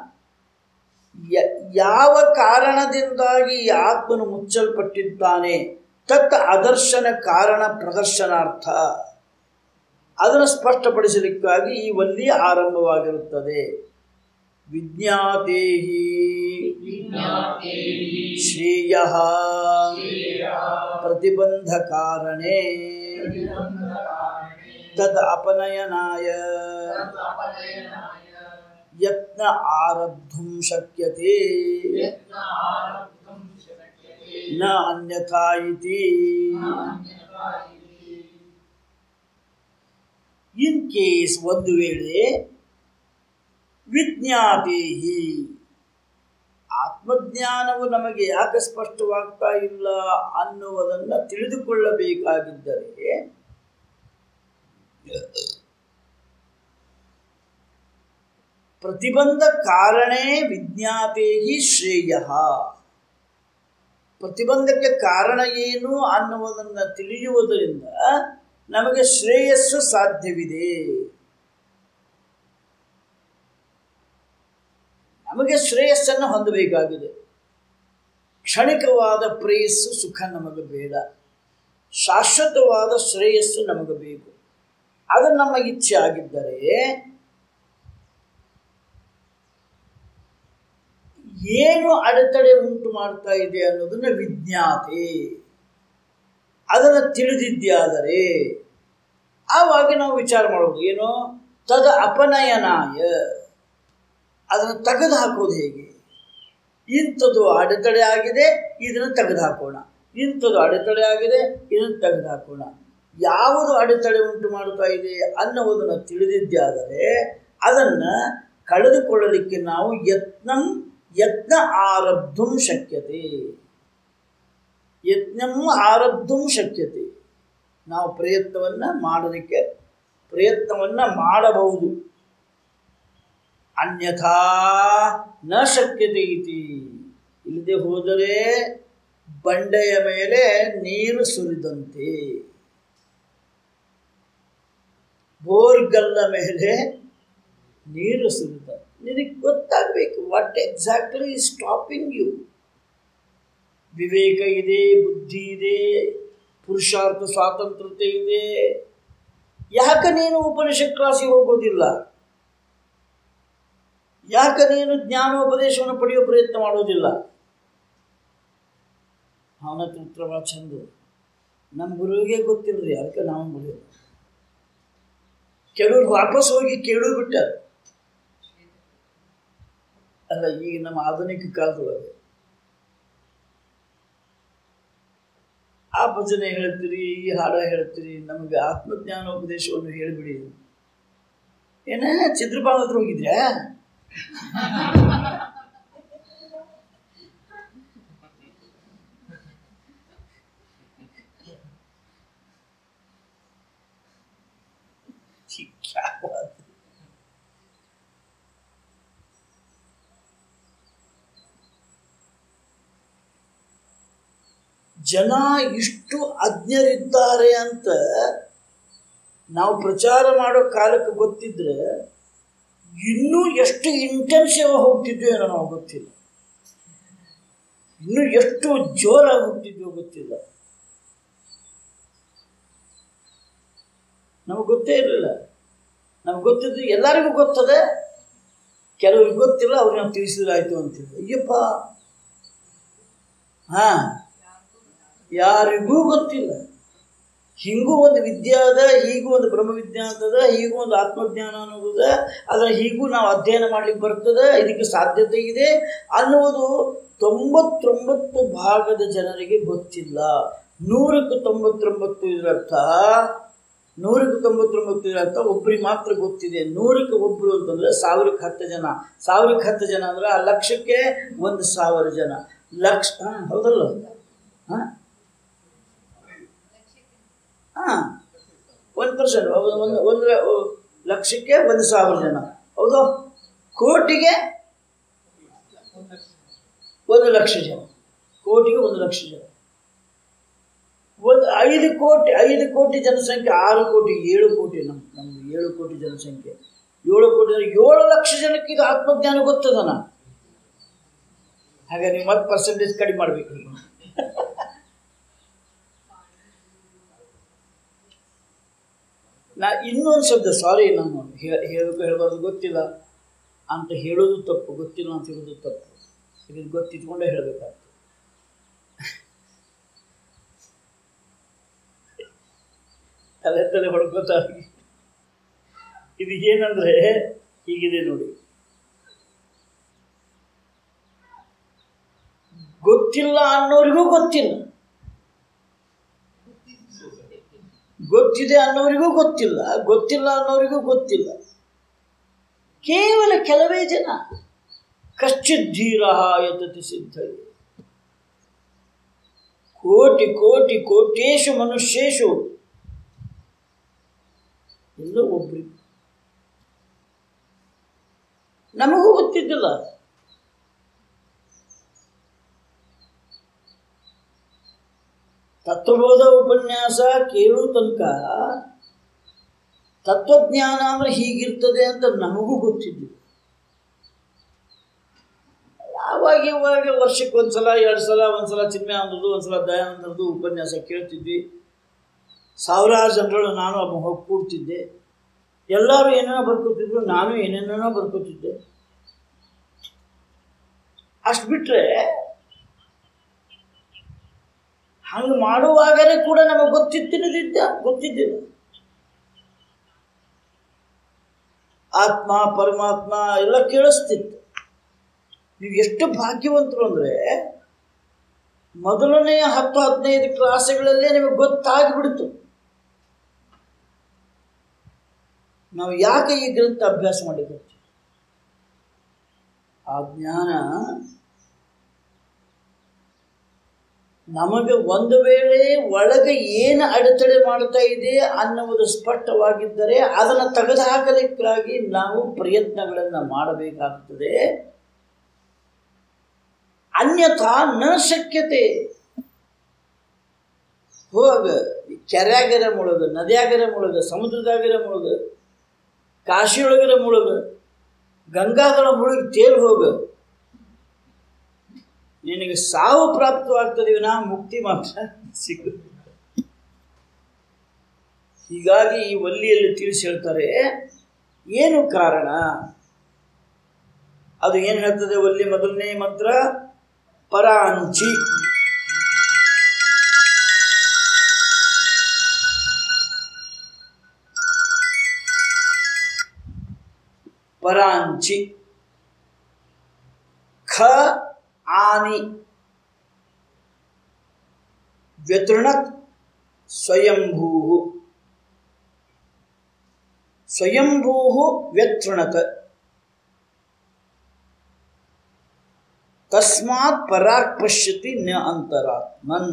ಯ- ಯಾವ ಕಾರಣದಿಂದಾಗಿ ಈ ಆತ್ಮನು ಮುಚ್ಚಲ್ಪಟ್ಟಿದ್ದಾನೆ ತತ್ ಅದರ್ಶನ ಕಾರಣ ಪ್ರದರ್ಶನಾರ್ಥ ಅದನ್ನು ಸ್ಪಷ್ಟಪಡಿಸಲಿಕ್ಕಾಗಿ ಈ ವಲ್ಲಿ ಆರಂಭವಾಗಿರುತ್ತದೆ ವಿಜ್ಞಾತೇಹಿ ವಿಜ್ಞಾತೇಹಿ ಶ್ರೇಯ ಪ್ರತಿಬಂಧ ಕಾರಣೇ ಪ್ರತಿಬಂಧಕಾರಣೇ ತದ್ ಅಪನಯನಾಯ ತದಪನಯನಾಯ ಯತ್ನ ಆರಬ್ಧುಂ ಶಕ್ಯತೆ ಯತ್ನ ಆರಬ್ಧಂ ಶಕ್ಯತೆ ನ ಅನ್ಯಥಾ ಇತಿ ನಾನ್ಯಥಾ ಇತಿ. ಇನ್ ಕೇಸ್ ಒಂದು ವೇಳೆ ವಿಜ್ಞಾತೇಹಿ ಆತ್ಮಜ್ಞಾನವು ನಮಗೆ ಯಾಕೆ ಸ್ಪಷ್ಟವಾಗ್ತಾ ಇಲ್ಲ ಅನ್ನುವುದನ್ನು ತಿಳಿದುಕೊಳ್ಳಬೇಕಾಗಿದ್ದರೆ ಪ್ರತಿಬಂಧ ಕಾರಣೇ ವಿಜ್ಞಾತೇಹಿ ಶ್ರೇಯ ಪ್ರತಿಬಂಧಕ್ಕೆ ಕಾರಣ ಏನು ಅನ್ನುವುದನ್ನು ತಿಳಿಯುವುದರಿಂದ ನಮಗೆ ಶ್ರೇಯಸ್ಸು ಸಾಧ್ಯವಿದೆ ನಮಗೆ ಶ್ರೇಯಸ್ಸನ್ನು ಹೊಂದಬೇಕಾಗಿದೆ ಕ್ಷಣಿಕವಾದ ಪ್ರೇಯಸ್ಸು ಸುಖ ನಮಗೆ ಬೇಡ ಶಾಶ್ವತವಾದ ಶ್ರೇಯಸ್ಸು ನಮಗೆ ಬೇಕು ಅದು ನಮ್ಮ ಇಚ್ಛೆ ಆಗಿದ್ದರೆ ಏನು ಅಡೆತಡೆ ಉಂಟು ಮಾಡ್ತಾ ಇದೆ ಅನ್ನೋದನ್ನ ವಿಜ್ಞಾತೆ ಅದನ್ನು ತಿಳಿದಿದ್ಯಾದರೆ ಆವಾಗ ನಾವು ವಿಚಾರ ಮಾಡೋದು ಏನು ತದ ಅಪನಯನಾಯ ಅದನ್ನು ತೆಗೆದು ಹಾಕೋದು ಹೇಗೆ ಇಂಥದ್ದು ಅಡೆತಡೆ ಆಗಿದೆ ಇದನ್ನು ತೆಗೆದು ಹಾಕೋಣ ಇಂಥದ್ದು ಅಡೆತಡೆ ಆಗಿದೆ ಇದನ್ನು ತೆಗೆದು ಹಾಕೋಣ ಯಾವುದು ಅಡೆತಡೆ ಉಂಟು ಮಾಡ್ತಾ ಇದೆ ಅನ್ನುವುದನ್ನು ತಿಳಿದಿದ್ದಾದರೆ ಅದನ್ನು ಕಳೆದುಕೊಳ್ಳಲಿಕ್ಕೆ ನಾವು ಯತ್ನಂ ಯತ್ನ ಆರಬ್ಧುಂ ಶಕ್ಯತೆ ಯತ್ನಂ ಆರಬ್ಧುಂ ಶಕ್ಯತೆ ನಾವು ಪ್ರಯತ್ನವನ್ನು ಮಾಡಲಿಕ್ಕೆ ಪ್ರಯತ್ನವನ್ನು ಮಾಡಬಹುದು ಅನ್ಯಥಾ ನ ಶಕ್ಯತೆ ಇತಿ ಇಲ್ಲದೆ ಹೋದರೆ ಬಂಡೆಯ ಮೇಲೆ ನೀರು ಸುರಿದಂತೆ ಬೋರ್ಗಲ್ಲ ಮೇಲೆ ನೀರು ಸುರಿದ ನಿನಗೆ ಗೊತ್ತಾಗಬೇಕು ವಾಟ್ ಎಕ್ಸಾಕ್ಟ್ಲಿ ಸ್ಟಾಪಿಂಗ್ ಯು ವಿವೇಕ ಇದೆ ಬುದ್ಧಿ ಇದೆ ಪುರುಷಾರ್ಥ ಸ್ವಾತಂತ್ರ್ಯತೆ ಇದೆ ಯಾಕೆ ನೀನು ಉಪನಿಷತ್ ಕ್ಲಾಸಿಗೆ ಹೋಗೋದಿಲ್ಲ ಯಾಕೆ ನೀನು ಜ್ಞಾನೋಪದೇಶವನ್ನು ಪಡೆಯುವ ಪ್ರಯತ್ನ ಮಾಡೋದಿಲ್ಲ ಅವನ ಹತ್ರ ಉತ್ತರ ಭಾಳ ಚಂದ ನಮ್ಮ ಗುರುವಿಗೆ ಗೊತ್ತಿಲ್ಲರಿ ಅದಕ್ಕೆ ನಾವು ಬರೆಯೋದು ಕೆಲವರು ವಾಪಸ್ ಹೋಗಿ ಕೇಳು ಬಿಟ್ಟಾರೆ ಅಲ್ಲ ಈಗ ನಮ್ಮ ಆಧುನಿಕ ಕಾಲದೊಳಗೆ ಆ ಭಜನೆ ಹೇಳ್ತೀರಿ ಈ ಹಾಡ ಹೇಳ್ತೀರಿ ನಮಗೆ ಆತ್ಮಜ್ಞಾನೋಪದೇಶವನ್ನು ಹೇಳಿಬಿಡಿ ಏನ ಚಿತ್ರಪಾಲ ಹತ್ರ ಹೋಗಿದ್ರ್ಯಾ क्या बात है ಜನ ಇಷ್ಟು ಅಜ್ಞರಿದ್ದಾರೆ ಅಂತ ನಾವು ಪ್ರಚಾರ ಮಾಡೋ ಕಾಲಕ್ಕೆ ಗೊತ್ತಿದ್ರೆ ಇನ್ನೂ ಎಷ್ಟು ಇಂಟೆನ್ಸಿವ್ ಹೋಗ್ತಿದ್ವೋ ಏನೋ ನಾವು ಗೊತ್ತಿಲ್ಲ ಇನ್ನೂ ಎಷ್ಟು ಜೋರಾಗಿ ಹೋಗ್ತಿದ್ವೋ ಗೊತ್ತಿಲ್ಲ ನಮಗೆ ಗೊತ್ತೇ ಇರಲಿಲ್ಲ ನಮ್ಗೆ ಗೊತ್ತಿದ್ದು ಎಲ್ಲರಿಗೂ ಗೊತ್ತದೆ ಕೆಲವ್ರಿಗೆ ಗೊತ್ತಿಲ್ಲ ಅವ್ರಿಗೆ ನಾವು ತಿಳಿಸಿದ್ರಾಯ್ತು ಅಂತಿದ್ದೆ ಅಯ್ಯಪ್ಪ ಹಾಂ ಯಾರಿಗೂ ಗೊತ್ತಿಲ್ಲ ಹಿಂಗೂ ಒಂದು ವಿದ್ಯೆ ಅದ ಹೀಗೂ ಒಂದು ಬ್ರಹ್ಮವಿಜ್ಞಾನ ಅದ ಹೀಗೂ ಒಂದು ಆತ್ಮಜ್ಞಾನ ಅನ್ನೋದು ಅದರ ಹೀಗೂ ನಾವು ಅಧ್ಯಯನ ಮಾಡ್ಲಿಕ್ಕೆ ಬರ್ತದೆ ಇದಕ್ಕೆ ಸಾಧ್ಯತೆ ಇದೆ ಅನ್ನುವುದು ತೊಂಬತ್ತೊಂಬತ್ತು ಭಾಗದ ಜನರಿಗೆ ಗೊತ್ತಿಲ್ಲ ನೂರಕ್ಕೆ ತೊಂಬತ್ತೊಂಬತ್ತು ಇದರರ್ಥ ನೂರಕ್ಕೆ ತೊಂಬತ್ತೊಂಬತ್ತು ಇದೆ ಅಂತ ಒಬ್ರಿಗೆ ಮಾತ್ರ ಗೊತ್ತಿದೆ ನೂರಕ್ಕೆ ಒಬ್ಬರು ಅಂತಂದ್ರೆ ಸಾವಿರಕ್ಕೆ ಹತ್ತು ಜನ ಸಾವಿರಕ್ಕೆ ಹತ್ತು ಜನ ಅಂದ್ರೆ ಆ ಲಕ್ಷಕ್ಕೆ ಒಂದು ಸಾವಿರ ಜನ ಲಕ್ಷ ಹಾಂ ಹೌದಲ್ಲ ಹಾಂ ಹಾಂ ಒಂದು ಪರ್ಸೆಂಟ್ ಒಂದು ಒಂದು ಲಕ್ಷಕ್ಕೆ ಒಂದು ಸಾವಿರ ಜನ ಹೌದು ಕೋಟಿಗೆ ಒಂದು ಲಕ್ಷ ಜನ ಕೋಟಿಗೆ ಒಂದು ಲಕ್ಷ ಜನ ಒಂದು ಐದು ಕೋಟಿ ಐದು ಕೋಟಿ ಜನಸಂಖ್ಯೆ ಆರು ಕೋಟಿ ಏಳು ಕೋಟಿ ನಮ್ಮ ನಮ್ದು ಏಳು ಕೋಟಿ ಜನಸಂಖ್ಯೆ ಏಳು ಕೋಟಿ ಜನ ಏಳು ಲಕ್ಷ ಜನಕ್ಕೆ ಇದು ಆತ್ಮಜ್ಞಾನ ಗೊತ್ತದನ ಹಾಗೆ ನೀವು ಮತ್ತೆ ಪರ್ಸೆಂಟೇಜ್ ಕಡಿಮೆ ಮಾಡಬೇಕು ನಾ ಇನ್ನೊಂದು ಶಬ್ದ ಸಾರಿ ನಾನು ಹೇ- ಹೇಳಬೇಕು ಹೇಳಬಾರ್ದು ಗೊತ್ತಿಲ್ಲ ಅಂತ ಹೇಳೋದು ತಪ್ಪು ಗೊತ್ತಿಲ್ಲ ಅಂತ ಹೇಳೋದು ತಪ್ಪು ಇದನ್ನು ಗೊತ್ತಿಟ್ಕೊಂಡೇ ಹೇಳಬೇಕಾಗ್ತದೆ ತಲೆ ತಲೆ ಹೊಡ್ಕೋತಾ ಇದು ಏನಂದ್ರೆ ಹೀಗಿದೆ ನೋಡಿ ಗೊತ್ತಿಲ್ಲ ಅನ್ನೋರಿಗೂ ಗೊತ್ತಿಲ್ಲ ಗೊತ್ತಿದೆ ಅನ್ನೋರಿಗೂ ಗೊತ್ತಿಲ್ಲ ಗೊತ್ತಿಲ್ಲ ಅನ್ನೋರಿಗೂ ಗೊತ್ತಿಲ್ಲ ಕೇವಲ ಕೆಲವೇ ಜನ ಕಶ್ಚಿದ್ದೀರ ಯತತಿ ಸಿದ್ಧ ಕೋಟಿ ಕೋಟಿ ಕೋಟೇಶು ಮನುಷ್ಯೇಶು ಎಲ್ಲ ಒಬ್ರಿ ನಮಗೂ ಗೊತ್ತಿದ್ದಿಲ್ಲ ತತ್ವಬೋಧ ಉಪನ್ಯಾಸ ಕೇಳೋ ತನಕ ತತ್ವಜ್ಞಾನ ಅಂದ್ರೆ ಹೀಗಿರ್ತದೆ ಅಂತ ನಮಗೂ ಗೊತ್ತಿದ್ದಿಲ್ಲ ಯಾವಾಗ ಇವಾಗ ವರ್ಷಕ್ಕೆ ಒಂದ್ಸಲ ಎರಡು ಸಲ ಒಂದ್ಸಲ ಚಿನ್ಮಯಾನಂದದ್ದು ಒಂದ್ಸಲ ದಯಾನಂದರದು ಉಪನ್ಯಾಸ ಕೇಳ್ತಿದ್ವಿ ಸಾವಿರಾರು ಜನರನ್ನು ನಾನು ಒಬ್ಬ ಹೋಗಿ ಕೂಡ್ತಿದ್ದೆ ಎಲ್ಲರೂ ಏನೇನೋ ಬರ್ಕೋತಿದ್ರು ನಾನು ಏನೇನೋ ಬರ್ಕೋತಿದ್ದೆ ಅಷ್ಟು ಬಿಟ್ಟರೆ ಹಂಗೆ ಮಾಡುವಾಗಲೇ ಕೂಡ ನಮಗೆ ಗೊತ್ತಿದ್ದಿದ್ದ ಗೊತ್ತಿದ್ದಿಲ್ಲ ಆತ್ಮ ಪರಮಾತ್ಮ ಎಲ್ಲ ಕೇಳಿಸ್ತಿತ್ತು ನೀವು ಎಷ್ಟು ಭಾಗ್ಯವಂತರು ಅಂದರೆ ಮೊದಲನೆಯ ಹತ್ತು ಹದಿನೈದು ಕ್ಲಾಸ್ಗಳಲ್ಲೇ ನಿಮಗೆ ಗೊತ್ತಾಗಿಬಿಡ್ತು ನಾವು ಯಾಕೆ ಈ ಗ್ರಂಥ ಅಭ್ಯಾಸ ಮಾಡಿಕೊಳ್ತೀವಿ ಆ ಜ್ಞಾನ ನಮಗೆ ಒಂದು ವೇಳೆ ಒಳಗೆ ಏನು ಅಡೆತಡೆ ಮಾಡ್ತಾ ಇದೆ ಅನ್ನುವುದು ಸ್ಪಷ್ಟವಾಗಿದ್ದರೆ ಅದನ್ನು ತೆಗೆದುಹಾಕಲಿಕ್ಕಾಗಿ ನಾವು ಪ್ರಯತ್ನಗಳನ್ನು ಮಾಡಬೇಕಾಗುತ್ತದೆ ಅನ್ಯಥಾ ನ ಶಕ್ಯತೆ ಹೋಗ ಕೆರೆಯಾಗರ ಮುಳುಗ ನದಿಯಾಗರ ಮುಳುಗ ಸಮುದ್ರದಾಗರ ಮುಳುಗ ಕಾಶಿಯೊಳಗರ ಮುಳುಗ ಗಂಗಾದಳ ಮುಳುಗಿ ತೇಲ್ ಹೋಗ ನಿನಗೆ ಸಾವು ಪ್ರಾಪ್ತವಾಗ್ತದೆ ವಿನಾ ಮುಕ್ತಿ ಮಾತ್ರ ಸಿಗ ಹೀಗಾಗಿ ಈ ವಲ್ಲಿಯಲ್ಲಿ ತಿಳಿಸಿ ಹೇಳ್ತಾರೆ ಏನು ಕಾರಣ ಅದು ಏನು ಹೇಳ್ತದೆ ವಲ್ಲಿ ಮೊದಲನೇ ಮಂತ್ರ ಪರಾಂಚಿ ಪರಾಂಚಿ ಖ ಆನಿ ವ್ಯತೃಣತ್ ಸ್ವಯಂಭೂ ಸ್ವಯಂಭೂ ವ್ಯತೃಣತ್ ತಸ್ಮಾತ್ ಪರಾಕ್ ಪಶ್ಯತಿ ನ ಅಂತರಾತ್ಮನ್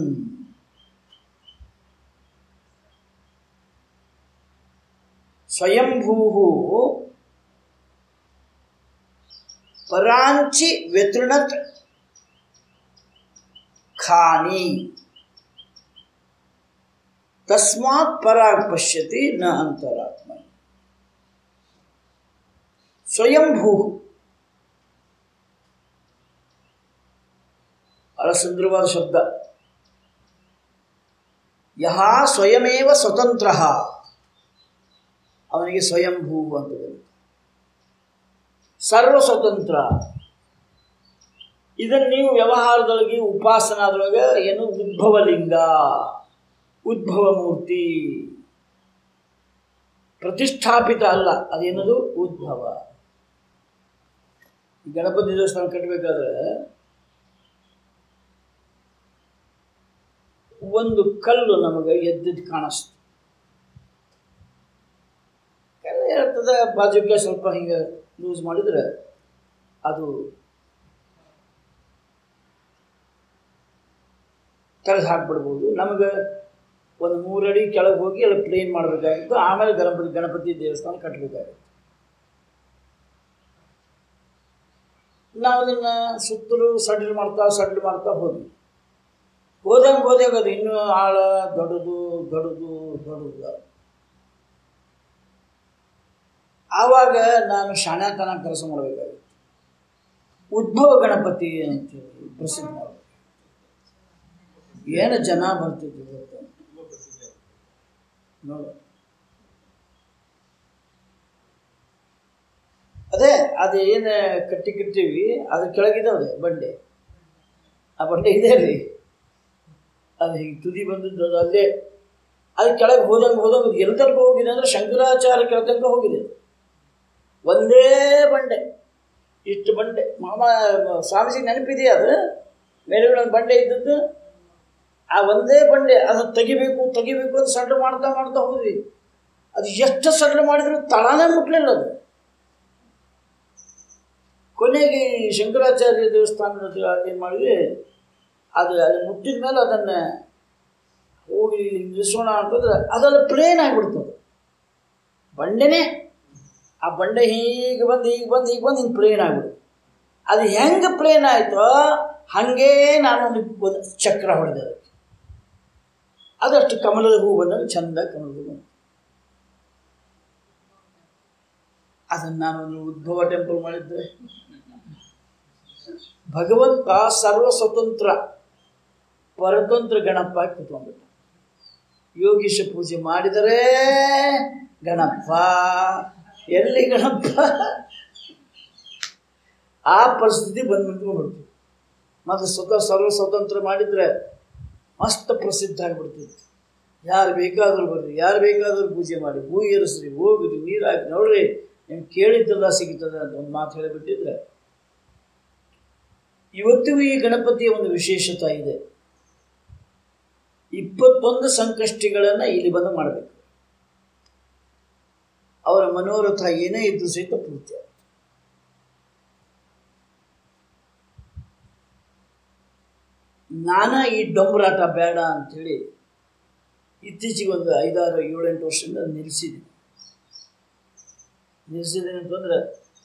ಸ್ವಯಂಭೂ ಪರಾಂಚಿ ವ್ಯತೃಣತ್ ಖಾನಿ ತಸ್ಮಾತ್ ಪರಾಗ್ ಪಶ್ಯತಿ ನ ಅಂತರಾತ್ಮ ಸ್ವಯಂಭೂ ಬಹಳ ಸುಂದರವಾದ ಶಬ್ದ ಯಹ ಸ್ವಯಮೇವ ಸ್ವತಂತ್ರ ಅವನಿಗೆ ಸ್ವಯಂಭೂ ಅಂತ ಬರುತ್ತೆ ಸರ್ವ ಸ್ವತಂತ್ರ ಇದನ್ನು ನೀವು ವ್ಯವಹಾರದೊಳಗೆ ಉಪಾಸನಾದೊಳಗೆ ಏನು ಉದ್ಭವಲಿಂಗ ಉದ್ಭವ ಮೂರ್ತಿ ಪ್ರತಿಷ್ಠಾಪಿತ ಅಲ್ಲ ಅದೇನದು ಉದ್ಭವ ಈ ಗಣಪತಿ ದೇವಸ್ಥಾನ ಕಟ್ಟಬೇಕಾದ್ರೆ ಒಂದು ಕಲ್ಲು ನಮಗೆ ಎದ್ದಿದ್ದು ಕಾಣಿಸ್ತು ಹೇಳ್ತದೆ ಬಾಜುಕ್ಕೆ ಸ್ವಲ್ಪ ಹಿಂಗೆ ಲೂಸ್ ಮಾಡಿದರೆ ಅದು ತೆಗೆದು ಹಾಕ್ಬಿಡ್ಬೋದು ನಮಗೆ ಒಂದು ಮೂರಡಿ ಕೆಳಗೆ ಹೋಗಿ ಅಲ್ಲಿ ಪ್ಲೇನ್ ಮಾಡಬೇಕಾಗಿತ್ತು ಆಮೇಲೆ ಗಣಪತಿ ಗಣಪತಿ ದೇವಸ್ಥಾನ ಕಟ್ಟಬೇಕಾಗಿತ್ತು ನಾವು ಅದನ್ನು ಸುತ್ತಲೂ ಸಡ್ಲ್ ಮಾಡ್ತಾ ಸಡ್ಲ್ ಮಾಡ್ತಾ ಹೋದ್ವಿ ಹೋದಂಗೆ ಹೋದಾಗ ಅದು ಇನ್ನೂ ಆಳ ದೊಡ್ಡದು ದೊಡ್ಡದು ದೊಡ್ಡದು ಆವಾಗ ನಾನು ಶಾಣ್ಯಾತನ ಕೆಲಸ ಮಾಡಬೇಕಾಗಿತ್ತು ಉದ್ಭವ ಗಣಪತಿ ಅಂತೇಳಿ ಪ್ರಸಿದ್ಧ ಮಾಡಬೇಕು ಏನು ಜನ ಬರ್ತಿದ್ರು ಗೊತ್ತಾ ನೋಡು ಅದೇ ಅದು ಏನು ಕಟ್ಟಿ ಕಟ್ತೀವಿ ಅದ್ರ ಕೆಳಗಿದಾವೆ ಬಂಡೆ ಆ ಬಂಡೆ ಇದೆ ರೀ ಅದು ಹೀಗೆ ತುದಿ ಬಂದದ್ದು ಅದು ಅಲ್ಲೇ ಅದು ಕೆಳಗೆ ಹೋದಂಗೆ ಹೋದಂಗೆ ಅದು ಎಲ್ಲಿ ತನಕ ಹೋಗಿದೆ ಅಂದರೆ ಶಂಕರಾಚಾರ್ಯ ಕೆಳ ತನಕ ಹೋಗಿದೆ ಒಂದೇ ಬಂಡೆ ಇಷ್ಟು ಬಂಡೆ ಮಾಮ ಸ್ವಾಮೀಜಿ ನೆನಪಿದೆಯಾ ಅದು ಮೇಲ್ಗಡೆ ಒಂದು ಬಂಡೆ ಇದ್ದದ್ದು ಆ ಒಂದೇ ಬಂಡೆ ಅದನ್ನು ತೆಗಿಬೇಕು ತೆಗಿಬೇಕು ಅಂತ ಸಡ್ಲು ಮಾಡ್ತಾ ಮಾಡ್ತಾ ಹೋದ್ವಿ ಅದು ಎಷ್ಟು ಸಡ್ಲು ಮಾಡಿದ್ರು ತಳನೇ ಮುಟ್ಲಿಲ್ಲ ಅದು ಕೊನೆಗೆ ಈ ಶಂಕರಾಚಾರ್ಯ ದೇವಸ್ಥಾನದ ಹತ್ರ ಅಲ್ಲಿ ಏನು ಮಾಡಿದ್ವಿ ಅದು ಅಲ್ಲಿ ಮುಟ್ಟಿದ ಮೇಲೆ ಅದನ್ನು ಹೋಗಿ ಇಲ್ಲಿ ನಿಲ್ಲಿಸೋಣ ಅಂತಂದ್ರೆ ಅದೆಲ್ಲ ಪ್ಲೇನ್ ಆಗಿಬಿಡ್ತದೆ ಬಂಡೆನೇ ಆ ಬಂಡೆ ಹೀಗೆ ಬಂದು ಹೀಗೆ ಬಂದು ಹೀಗೆ ಬಂದು ಹಿಂಗೆ ಪ್ಲೇನ್ ಆಗ್ಬಿಡುತ್ತೆ ಅದು ಹೆಂಗೆ ಪ್ಲೇನ್ ಆಯಿತೋ ಹಾಗೇ ನಾನೊಂದು ಒಂದು ಚಕ್ರ ಹೊಡೆದೆ ಅದಕ್ಕೆ ಅದಷ್ಟು ಕಮಲದ ಹೂ ಬಂದಾಗ ಚಂದ ಕಮಲದ ಹೂ ಬಂತು ಅದನ್ನು ನಾನೊಂದು ಉದ್ಭವ ಟೆಂಪಲ್ ಮಾಡಿದ್ದೆ ಭಗವಂತ ಸರ್ವ ಸ್ವತಂತ್ರ ಪರತಂತ್ರ ಗಣಪ ಕೂತ್ಕೊಂಡ್ಬಿಟ್ಟ ಯೋಗೀಶ ಪೂಜೆ ಮಾಡಿದರೆ ಗಣಪ ಎಲ್ಲಿ ಗಣಪ ಆ ಪರಿಸ್ಥಿತಿ ಬಂದು ನಿಂತ್ಕೊಂಡ್ಬಿಡ್ತು ಮತ್ತು ಸ್ವತಃ ಸರ್ವ ಸ್ವತಂತ್ರ ಮಾಡಿದರೆ ಮಸ್ತ್ ಪ್ರಸಿದ್ಧ ಆಗಿಬಿಡ್ತಿತ್ತು ಯಾರು ಬೇಕಾದರೂ ಬರ್ರಿ ಯಾರು ಬೇಕಾದರೂ ಪೂಜೆ ಮಾಡಿ ಹೂ ಏರಿಸ್ರಿ ಹೋಗ್ರಿ ನೀರು ಹಾಕಿ ನೋಡ್ರಿ ನಿಮ್ಗೆ ಕೇಳಿದ್ದೆಲ್ಲ ಸಿಗ್ತದೆ ಅಂತ ಒಂದು ಮಾತು ಹೇಳಿಬಿಟ್ಟಿದ್ರೆ ಇವತ್ತಿಗೂ ಈ ಗಣಪತಿಯ ಒಂದು ವಿಶೇಷತೆ ಇದೆ ಇಪ್ಪತ್ತೊಂದು ಸಂಕಷ್ಟಿಗಳನ್ನು ಇಲ್ಲಿ ಬಂದು ಮಾಡಬೇಕು ಅವರ ಮನೋರಥ ಏನೇ ಇದ್ದು ಸಹಿತ ಪೂರ್ತಿ ಆಗುತ್ತೆ ನಾನ ಈ ಡೊಂಬರಾಟ ಬೇಡ ಅಂಥೇಳಿ ಇತ್ತೀಚೆಗೆ ಒಂದು ಐದಾರು ಏಳೆಂಟು ವರ್ಷದಿಂದ ನಿಲ್ಲಿಸಿದ್ದೀನಿ ನಿಲ್ಲಿಸಿದ್ದೀನಿ ಅಂತಂದರೆ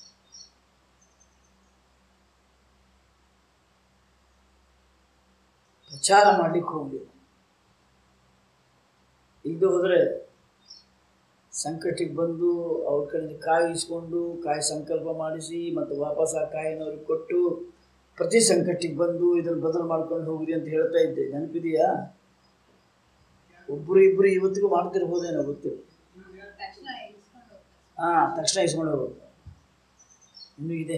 ಪ್ರಚಾರ ಮಾಡಲಿಕ್ಕೆ ಹೋಗಲಿಲ್ಲ ಇಲ್ಲದೆ ಹೋದರೆ ಸಂಕಟಿಗೆ ಬಂದು ಅವ್ರ ಕಡೆಯಿಂದ ಕಾಯಿ ಇಸ್ಕೊಂಡು ಕಾಯಿ ಸಂಕಲ್ಪ ಮಾಡಿಸಿ ಮತ್ತು ವಾಪಸ್ ಆ ಕಾಯಿನ ಅವ್ರಿಗೆ ಕೊಟ್ಟು ಪ್ರತಿ ಸಂಕಟಿಗೆ ಬಂದು ಇದನ್ನು ಬದಲು ಮಾಡ್ಕೊಂಡು ಹೋಗ್ರಿ ಅಂತ ಹೇಳ್ತಾ ಇದ್ದೆ ನೆನಪಿದೆಯಾ ಒಬ್ಬರು ಇಬ್ಬರು ಇವತ್ತಿಗೂ ಮಾಡ್ತಿರ್ಬೋದೇನೋ ಗೊತ್ತಿಲ್ಲ ತಕ್ಷಣ ಇಸ್ಕೊಂಡು ಹೋಗ್ತಾರೆ ಹಾಂ ತಕ್ಷಣ ಇಸ್ಕೊಂಡು ಹೋಗೋದು ಇನ್ನೂ ಇದೆ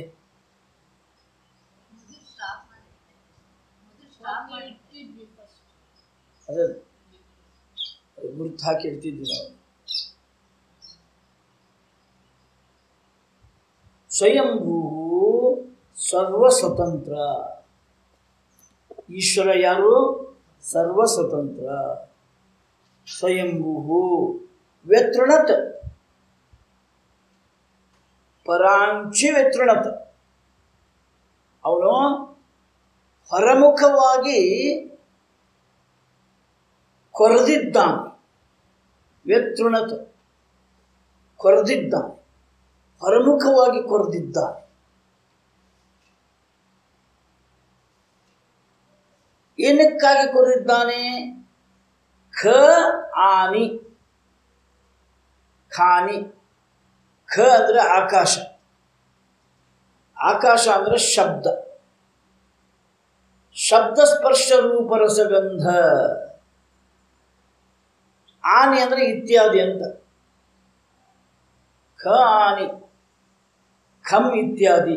ಮೊದಲು ಸ್ಟಾಪ್ ಮಾಡಿರ್ತಾರೆ ಮೊದಲು ಸ್ಟಾಪ್ ಮಾಡಿ ಇಟ್ಟಿದ್ವಿ ಫಸ್ಟ್ ಅದೇ ಗುರುತು ಹಾಕಿ ಇಡ್ತಿದ್ವಿ ನಾವು ಸ್ವಯಂಭೂ ಸರ್ವ ಸ್ವತಂತ್ರ ಈಶ್ವರ ಯಾರು ಸರ್ವ ಸ್ವತಂತ್ರ ಸ್ವಯಂಭೂ ವ್ಯತೃಣತ್ ಪರಾಂಚಿ ವ್ಯತೃಣತ್ ಅವನು ಹೊರಮುಖವಾಗಿ ಕೊರೆದಿದ್ದಾನೆ ವ್ಯತೃಣತ ಕೊರೆದಿದ್ದಾನೆ ಹೊರಮುಖವಾಗಿ ಕೊರೆದಿದ್ದಾನೆ ಏನಕ್ಕಾಗಿ ಕೊರೆದಿದ್ದಾನೆ ಖ ಆನಿ ಖಾನಿ ಖ ಅಂದರೆ ಆಕಾಶ ಆಕಾಶ ಅಂದರೆ ಶಬ್ದ ಶಬ್ದ ಸ್ಪರ್ಶ ರೂಪರಸಗಂಧ ಆನಿ ಅಂದರೆ ಇತ್ಯಾದಿ ಅಂತ ಖ ಆನಿ ಖಂ ಇತ್ಯಾದಿ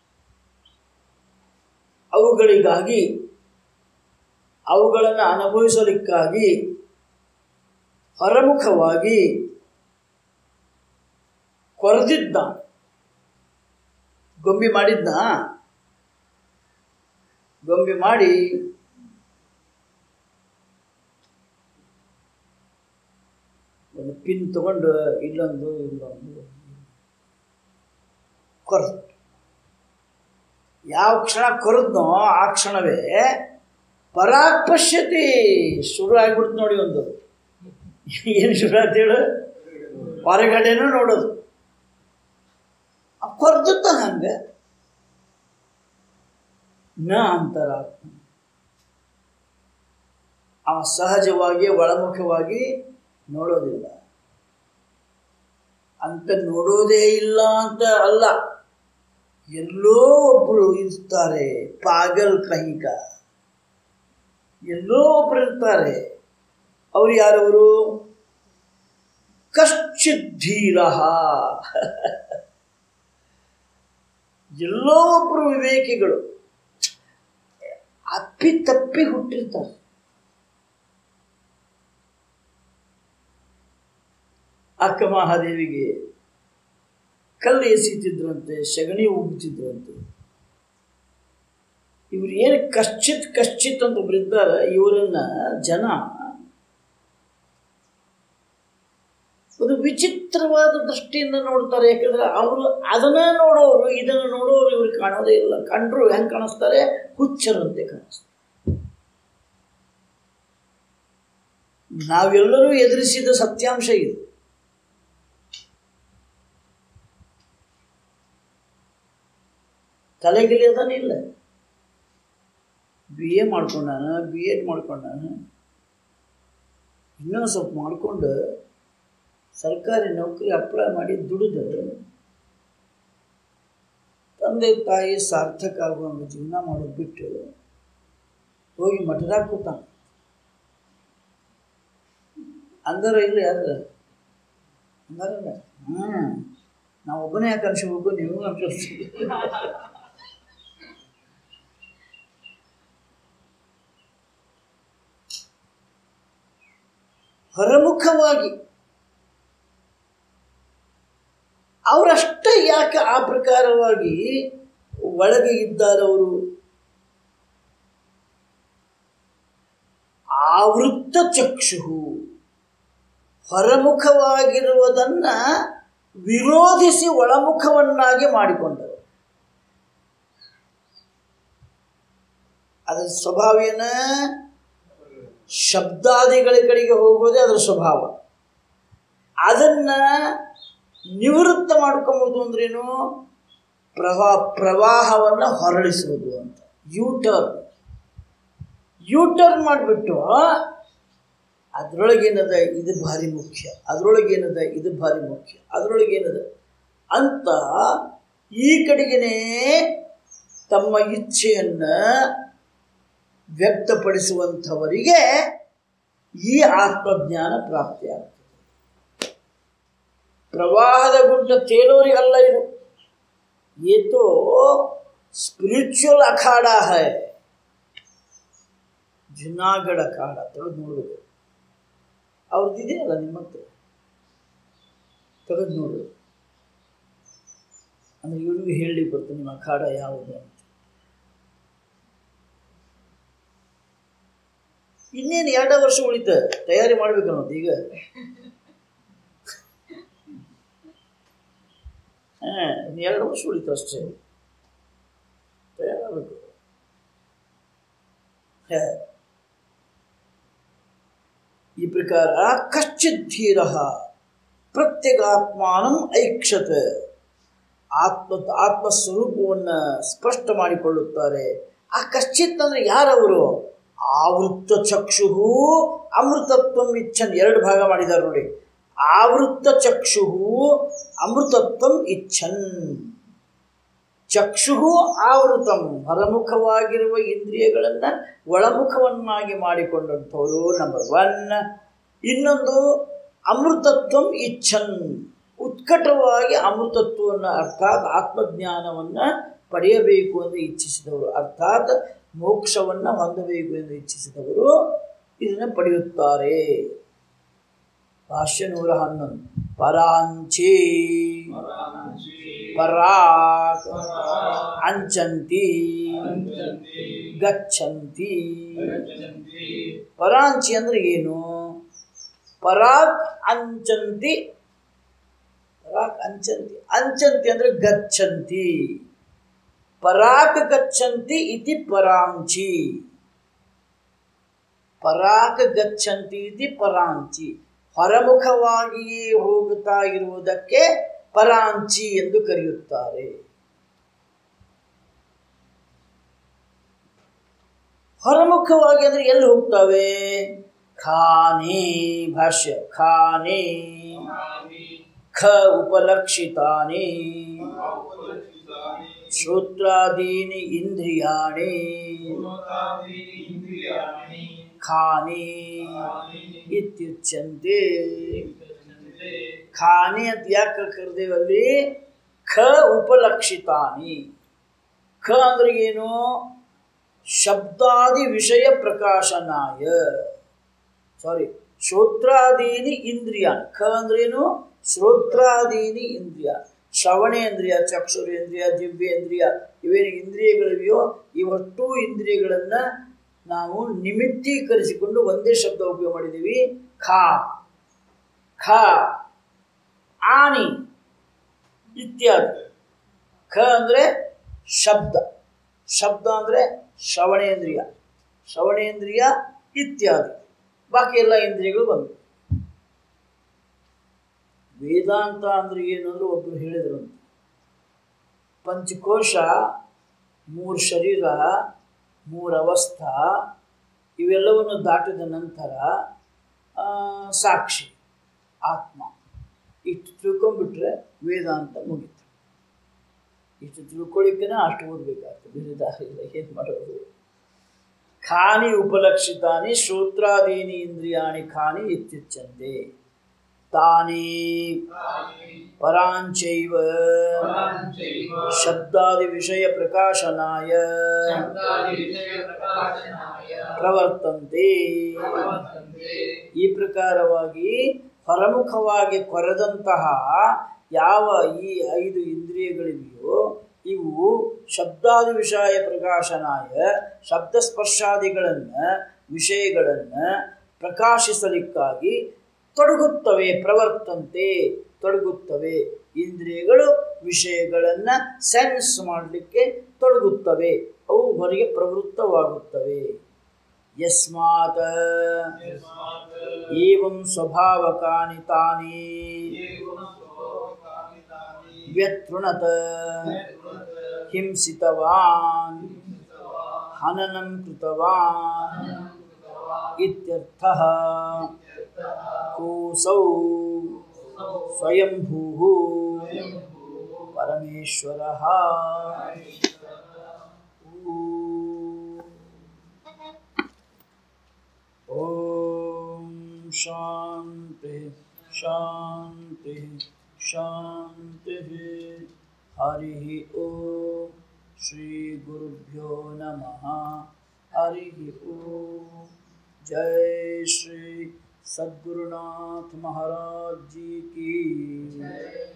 ಅವುಗಳಿಗಾಗಿ ಅವುಗಳನ್ನು ಅನುಭವಿಸಲಿಕ್ಕಾಗಿ ಹೊರಮುಖವಾಗಿ ಕೊರೆದಿದ್ದ ಗೊಂಬೆ ಮಾಡಿದ್ನ ಗೊಂಬೆ ಮಾಡಿ ಒಂದು ಪಿನ್ ತಗೊಂಡು ಇಲ್ಲೊಂದು ಇಲ್ಲೊಂದು ಕೊರೆದು ಯಾವ ಕ್ಷಣ ಕೊರೆದ್ನೋ ಆ ಕ್ಷಣವೇ ಪರಾಕ್ ಪಶ್ಯತಿ ಶುರು ಆಗ್ಬಿಡ್ತು ನೋಡಿ ಒಂದು ಏನು ಶುರು ಆಯ್ತು ಹೇಳು ಹೊರಗಡೆನೂ ನೋಡೋದು ಕೊರ್ದತ್ತ ಹಂಗೆ ನ ಅಂತರಾತ್ಮ ಅವ ಸಹಜವಾಗಿ ಒಳಮುಖವಾಗಿ ನೋಡೋದಿಲ್ಲ ಅಂತ ನೋಡೋದೇ ಇಲ್ಲ ಅಂತ ಅಲ್ಲ ಎಲ್ಲೋ ಒಬ್ಬರು ಇರ್ತಾರೆ ಪಾಗಲ್ ಕಹಿಕ ಎಲ್ಲೋ ಒಬ್ರು ಇರ್ತಾರೆ ಅವ್ರು ಯಾರವರು ಕಶ್ಚಿದ್ದೀರ ಎಲ್ಲೋ ಒಬ್ರು ವಿವೇಕಿಗಳು ಅಪ್ಪಿ ತಪ್ಪಿ ಹುಟ್ಟಿರ್ತಾರೆ ಅಕ್ಕ ಮಹಾದೇವಿಗೆ ಕಲ್ಲು ಎಸೀತಿದ್ರಂತೆ ಸಗಣಿ ಉಗ್ತಿದ್ರಂತೆ ಇವ್ರು ಏನು ಕಶ್ಚಿತ್ ಕಶ್ಚಿತ್ ಅಂತ ಒಬ್ರು ಇದ್ದಾರೆ ಇವರನ್ನ ಜನ ಒಂದು ವಿಚಿತ್ರವಾದ ದೃಷ್ಟಿಯಿಂದ ನೋಡ್ತಾರೆ ಯಾಕಂದ್ರೆ ಅವರು ಅದನ್ನ ನೋಡೋರು ಇದನ್ನು ನೋಡೋರು ಇವ್ರಿಗೆ ಕಾಣೋದೇ ಇಲ್ಲ ಕಂಡ್ರು ಹೆಂಗೆ ಕಾಣಿಸ್ತಾರೆ ಹುಚ್ಚರಂತೆ ಕಾಣಿಸ್ತಾರೆ ನಾವೆಲ್ಲರೂ ಎದುರಿಸಿದ ಸತ್ಯಾಂಶ ಇದು ತಲೆಗಿಲಿ ಅದನ್ನಿಲ್ಲ ಬಿ ಎ ಮಾಡ್ಕೊಂಡಾನ ಬಿ ಎಡ್ ಮಾಡ್ಕೊಂಡಾನ ಇನ್ನೂ ಸ್ವಲ್ಪ ಮಾಡಿಕೊಂಡು ಸರ್ಕಾರಿ ನೌಕರಿ ಅಪ್ಲೈ ಮಾಡಿ ದುಡಿದು ತಂದೆ ತಾಯಿ ಸಾರ್ಥಕ ಆಗುವಂಗೆ ಜೀವನ ಮಾಡೋದು ಬಿಟ್ಟು ಹೋಗಿ ಮಠದಾಗ ಕೂತಾನ ಅಂದರ ಇಲ್ಲ ಯಾರು ಅಂದಾರಲ್ಲ ಹ್ಞೂ ನಾವು ಒಬ್ಬನೇ ಯಾಕೆ ಅನ್ಸ್ಬೇಕು ನೀವು ಅನ್ಸಿಸ್ತೀವಿ ಹೊರಮುಖವಾಗಿ ಅವರಷ್ಟೇ ಯಾಕೆ ಆ ಪ್ರಕಾರವಾಗಿ ಒಳಗೆ ಇದ್ದಾರವರು ಆವೃತ್ತ ಚಕ್ಷು ಹೊರಮುಖವಾಗಿರುವುದನ್ನ ವಿರೋಧಿಸಿ ಒಳಮುಖವನ್ನಾಗಿ ಮಾಡಿಕೊಂಡರು ಅದರ ಸ್ವಭಾವ ಏನ ಶಬ್ದಾದಿಗಳ ಕಡೆಗೆ ಹೋಗೋದೇ ಅದರ ಸ್ವಭಾವ ಅದನ್ನ ನಿವೃತ್ತ ಮಾಡ್ಕೊಂಬೋದು ಅಂದ್ರೇನು ಪ್ರವಾ ಪ್ರವಾಹವನ್ನು ಹೊರಳಿಸುವುದು ಅಂತ ಯೂ ಟರ್ನ್ ಯೂ ಟರ್ನ್ ಮಾಡಿಬಿಟ್ಟು ಅದರೊಳಗೇನದ ಇದು ಭಾರಿ ಮುಖ್ಯ ಅದರೊಳಗೇನದ ಇದು ಭಾರಿ ಮುಖ್ಯ ಅದರೊಳಗೇನದ ಅಂತ ಈ ಕಡೆಗೇ ತಮ್ಮ ಇಚ್ಛೆಯನ್ನು ವ್ಯಕ್ತಪಡಿಸುವಂಥವರಿಗೆ ಈ ಆತ್ಮಜ್ಞಾನ ಪ್ರಾಪ್ತಿಯಾಗ್ತದೆ ಪ್ರವಾಹದ ಗುಡ್ಡ ತೇಲೋರಿಗಲ್ಲ ಇದು ये तो ಸ್ಪಿರಿಚುವಲ್ ಅಖಾಡ ಹೈ ಜುನಾಗಢ ಅಖಾಡ ತೆಗೆದು ನೋಡುವುದು ಅವ್ರದ್ದು ಇದೆಯಲ್ಲ ನಿಮ್ಮ ಹತ್ರ ತೆಗೆದು ನೋಡು ಅಂದ್ರೆ ಇವ್ರಿಗೂ ಹೇಳಿ ಬರ್ತೀನಿ ನಿಮ್ಮ ಅಖಾಡ ಯಾವುದು ಅಂತ ಇನ್ನೇನು ಎರಡು ವರ್ಷ ಉಳಿತ ತಯಾರಿ ಮಾಡ್ಬೇಕನ್ನೋದು ಈಗ ಹಾಂ ಇನ್ನು ಎರಡು ವರ್ಷ ಉಳಿತು ಅಷ್ಟೇ ತಯಾರಾಗಬೇಕು ಹ. ಈ ಪ್ರಕಾರ ಕಶ್ಚಿತ್ ಧೀರ ಪ್ರತ್ಯಗಾತ್ಮಾನಂ ಐಕ್ಷತ್ ಆತ್ಮ ಆತ್ಮಸ್ವರೂಪವನ್ನು ಸ್ಪಷ್ಟ ಮಾಡಿಕೊಳ್ಳುತ್ತಾರೆ ಆ ಕಶ್ಚಿತ್ ಅಂದರೆ ಯಾರವರು ಆವೃತ್ತ ಚಕ್ಷು ಅಮೃತತ್ವಂ ಇಚ್ಛನ್ ಎರಡು ಭಾಗ ಮಾಡಿದ್ದಾರೆ ನೋಡಿ ಆವೃತ್ತ ಚಕ್ಷು ಅಮೃತತ್ವಂ ಇಚ್ಛನ್ ಚಕ್ಷು ಆವೃತಂ ಹೊರಮುಖವಾಗಿರುವ ಇಂದ್ರಿಯಗಳನ್ನು ಒಳಮುಖವನ್ನಾಗಿ ಮಾಡಿಕೊಂಡಂಥವರು ನಂಬರ್ ಒನ್ ಇನ್ನೊಂದು ಅಮೃತತ್ವಂ ಇಚ್ಛನ್ ಉತ್ಕಟವಾಗಿ ಅಮೃತತ್ವವನ್ನು ಅರ್ಥಾತ್ ಆತ್ಮಜ್ಞಾನವನ್ನು ಪಡೆಯಬೇಕು ಎಂದು ಇಚ್ಛಿಸಿದವರು ಅರ್ಥಾತ್ ಮೋಕ್ಷವನ್ನು ಹೊಂದಬೇಕು ಎಂದು ಇಚ್ಛಿಸಿದವರು ಇದನ್ನು ಪಡೆಯುತ್ತಾರೆ ಭಾಷ್ಯ ನೂರ ಹನ್ನೊಂದು ಪರಾಂಚಿ ಪರಾಕ್ ಅಂಚಂತಿ ಗಚ್ಚಂತಿ ಪರಾಂಚಿ ಅಂದ್ರೆ ಏನು ಪರಾಕ್ ಅಂಚಂತಿ ಪರಾಕ್ ಅಂಚಂತಿ ಅಂಚಂತಿ ಅಂದ್ರೆ ಗಚ್ಚಂತಿ ಪರಾಕ್ ಗಚ್ಚಂತಿ ಇತಿ ಪರಾಂಚಿ ಪರಾಕ್ ಗಚ್ಚಂತಿ ಇತಿ ಪರಾಂಚಿ ಹೊರಮುಖವಾಗಿಯೇ ಹೋಗುತ್ತಾ ಇರುವುದಕ್ಕೆ ಪರಾಂಚಿ ಎಂದು ಕರೆಯುತ್ತಾರೆ ಹೊರಮುಖವಾಗಿ ಅಂದ್ರೆ ಎಲ್ಲಿ ಹೋಗ್ತವೆ ಖಾನೆ ಭಾಷ್ಯ ಖಾನೆ ಖ ಉಪಲಕ್ಷಿತಾನಿ ಶ್ರೋತ್ರಾದೀನಿ ಇಂದ್ರಿಯಾಣಿ ಖಾನೆ ಇತ್ಯುಚ್ಯಂತೆ ಖಾನೆ ಅಂತ ಯಾಕೆ ಕರೆದೇವಲ್ಲಿ ಖ ಉಪಲಕ್ಷಿತಾನಿ ಖ ಅಂದ್ರೆ ಏನು ಶಬ್ದಾದಿ ವಿಷಯ ಪ್ರಕಾಶನಾಯ ಸಾರಿ ಶ್ರೋತ್ರಾದೀನಿ ಇಂದ್ರಿಯ ಖ ಅಂದ್ರೇನು ಶ್ರೋತ್ರಾದೀನಿ ಇಂದ್ರಿಯ ಶ್ರವಣೇಂದ್ರಿಯ ಚಕ್ಷುರೇಂದ್ರಿಯ ದಿವ್ಯೇಂದ್ರಿಯ ಇವೇನು ಇಂದ್ರಿಯಗಳಿವೆಯೋ ಇವಷ್ಟು ಇಂದ್ರಿಯಗಳನ್ನು ನಾವು ನಿಮಿತ್ತೀಕರಿಸಿಕೊಂಡು ಒಂದೇ ಶಬ್ದ ಉಪಯೋಗ ಮಾಡಿದ್ದೀವಿ ಖಾ ಖ ಆನಿ ಇತ್ಯಾದಿ ಖ ಅಂದರೆ ಶಬ್ದ ಶಬ್ದ ಅಂದರೆ ಶ್ರವಣೇಂದ್ರಿಯ ಶ್ರವಣೇಂದ್ರಿಯ ಇತ್ಯಾದಿ ಬಾಕಿ ಎಲ್ಲ ಇಂದ್ರಿಯಗಳು ಬಂದವು ವೇದಾಂತ ಅಂದ್ರೆ ಏನಂದ್ರೆ ಒಬ್ಬರು ಹೇಳಿದ್ರಂತೆ ಪಂಚಕೋಶ ಮೂರು ಶರೀರ ಮೂರು ಅವಸ್ಥಾ ಇವೆಲ್ಲವನ್ನು ದಾಟಿದ ನಂತರ ಆ, ಸಾಕ್ಷಿ ಆತ್ಮ ಇಷ್ಟು ತಿಳ್ಕೊಂಡ್ಬಿಟ್ರೆ ವೇದಾಂತ ಮುಗೀತು ಇಷ್ಟು ತಿಳ್ಕೊಳ್ಳಿಕ್ಕೇನೆ ಅಷ್ಟು ಓದಬೇಕಾಗ್ತದೆ ಬೇರೆ ದಾರಿ ಇಲ್ಲ ಏನು ಮಾಡೋದು ಖಾನಿ ಉಪಲಕ್ಷಿತಾನಿ ಶ್ರೋತ್ರಾದೀನಿ ಇಂದ್ರಿಯಾಣಿ ಖಾನಿ ಇತ್ಯುಚ್ಯಂತೆ ತಾನೇ ಪರಾಂಚೈವ ಶಬ್ದಾದಿ ವಿಷಯ ಪ್ರಕಾಶನಾಯ ಪ್ರವರ್ತಂತೆ ಈ ಪ್ರಕಾರವಾಗಿ ಹೊರಮುಖವಾಗಿ ಕೊರೆದಂತಹ ಯಾವ ಈ ಐದು ಇಂದ್ರಿಯಗಳಿವೆಯೋ ಇವು ಶಬ್ದಾದಿ ವಿಷಯ ಪ್ರಕಾಶನಾಯ ಶಬ್ದ ಸ್ಪರ್ಶಾದಿಗಳನ್ನು ವಿಷಯಗಳನ್ನು ಪ್ರಕಾಶಿಸಲಿಕ್ಕಾಗಿ ತೊಡಗುತ್ತವೆ ಪ್ರವರ್ತಂತೆ ತೊಡಗುತ್ತವೆ ಇಂದ್ರಿಯಗಳು ವಿಷಯಗಳನ್ನು ಸೆನ್ಸ್ ಮಾಡಲಿಕ್ಕೆ ತೊಡಗುತ್ತವೆ ಅವು ಹೊರಗೆ ಪ್ರವೃತ್ತವಾಗುತ್ತವೆ ಯಸ್ಮಾತ್ ಏವಂ ಸ್ವಭಾವಕಾನಿ ತಾನಿ ವ್ಯತೃಣತ ಹಿಂಸಿತವಾನ್ ಹನನಂ ಕೃತವಾನ್ ಇತ್ಯರ್ಥಃ ಕೋಸೌ ಸ್ವಯಂಭೂಃ ಪರಮೇಶ್ವರಃ ಓಂ ಶಾಂತಿ ಶಾಂತಿ ಶಾಂತಿ ಹರಿ ಓಂ ಶ್ರೀ ಗುರುಭ್ಯೋ ನಮಃ ಹರಿ ಓಂ जय श्री सद्गुरुनाथ महाराज जी की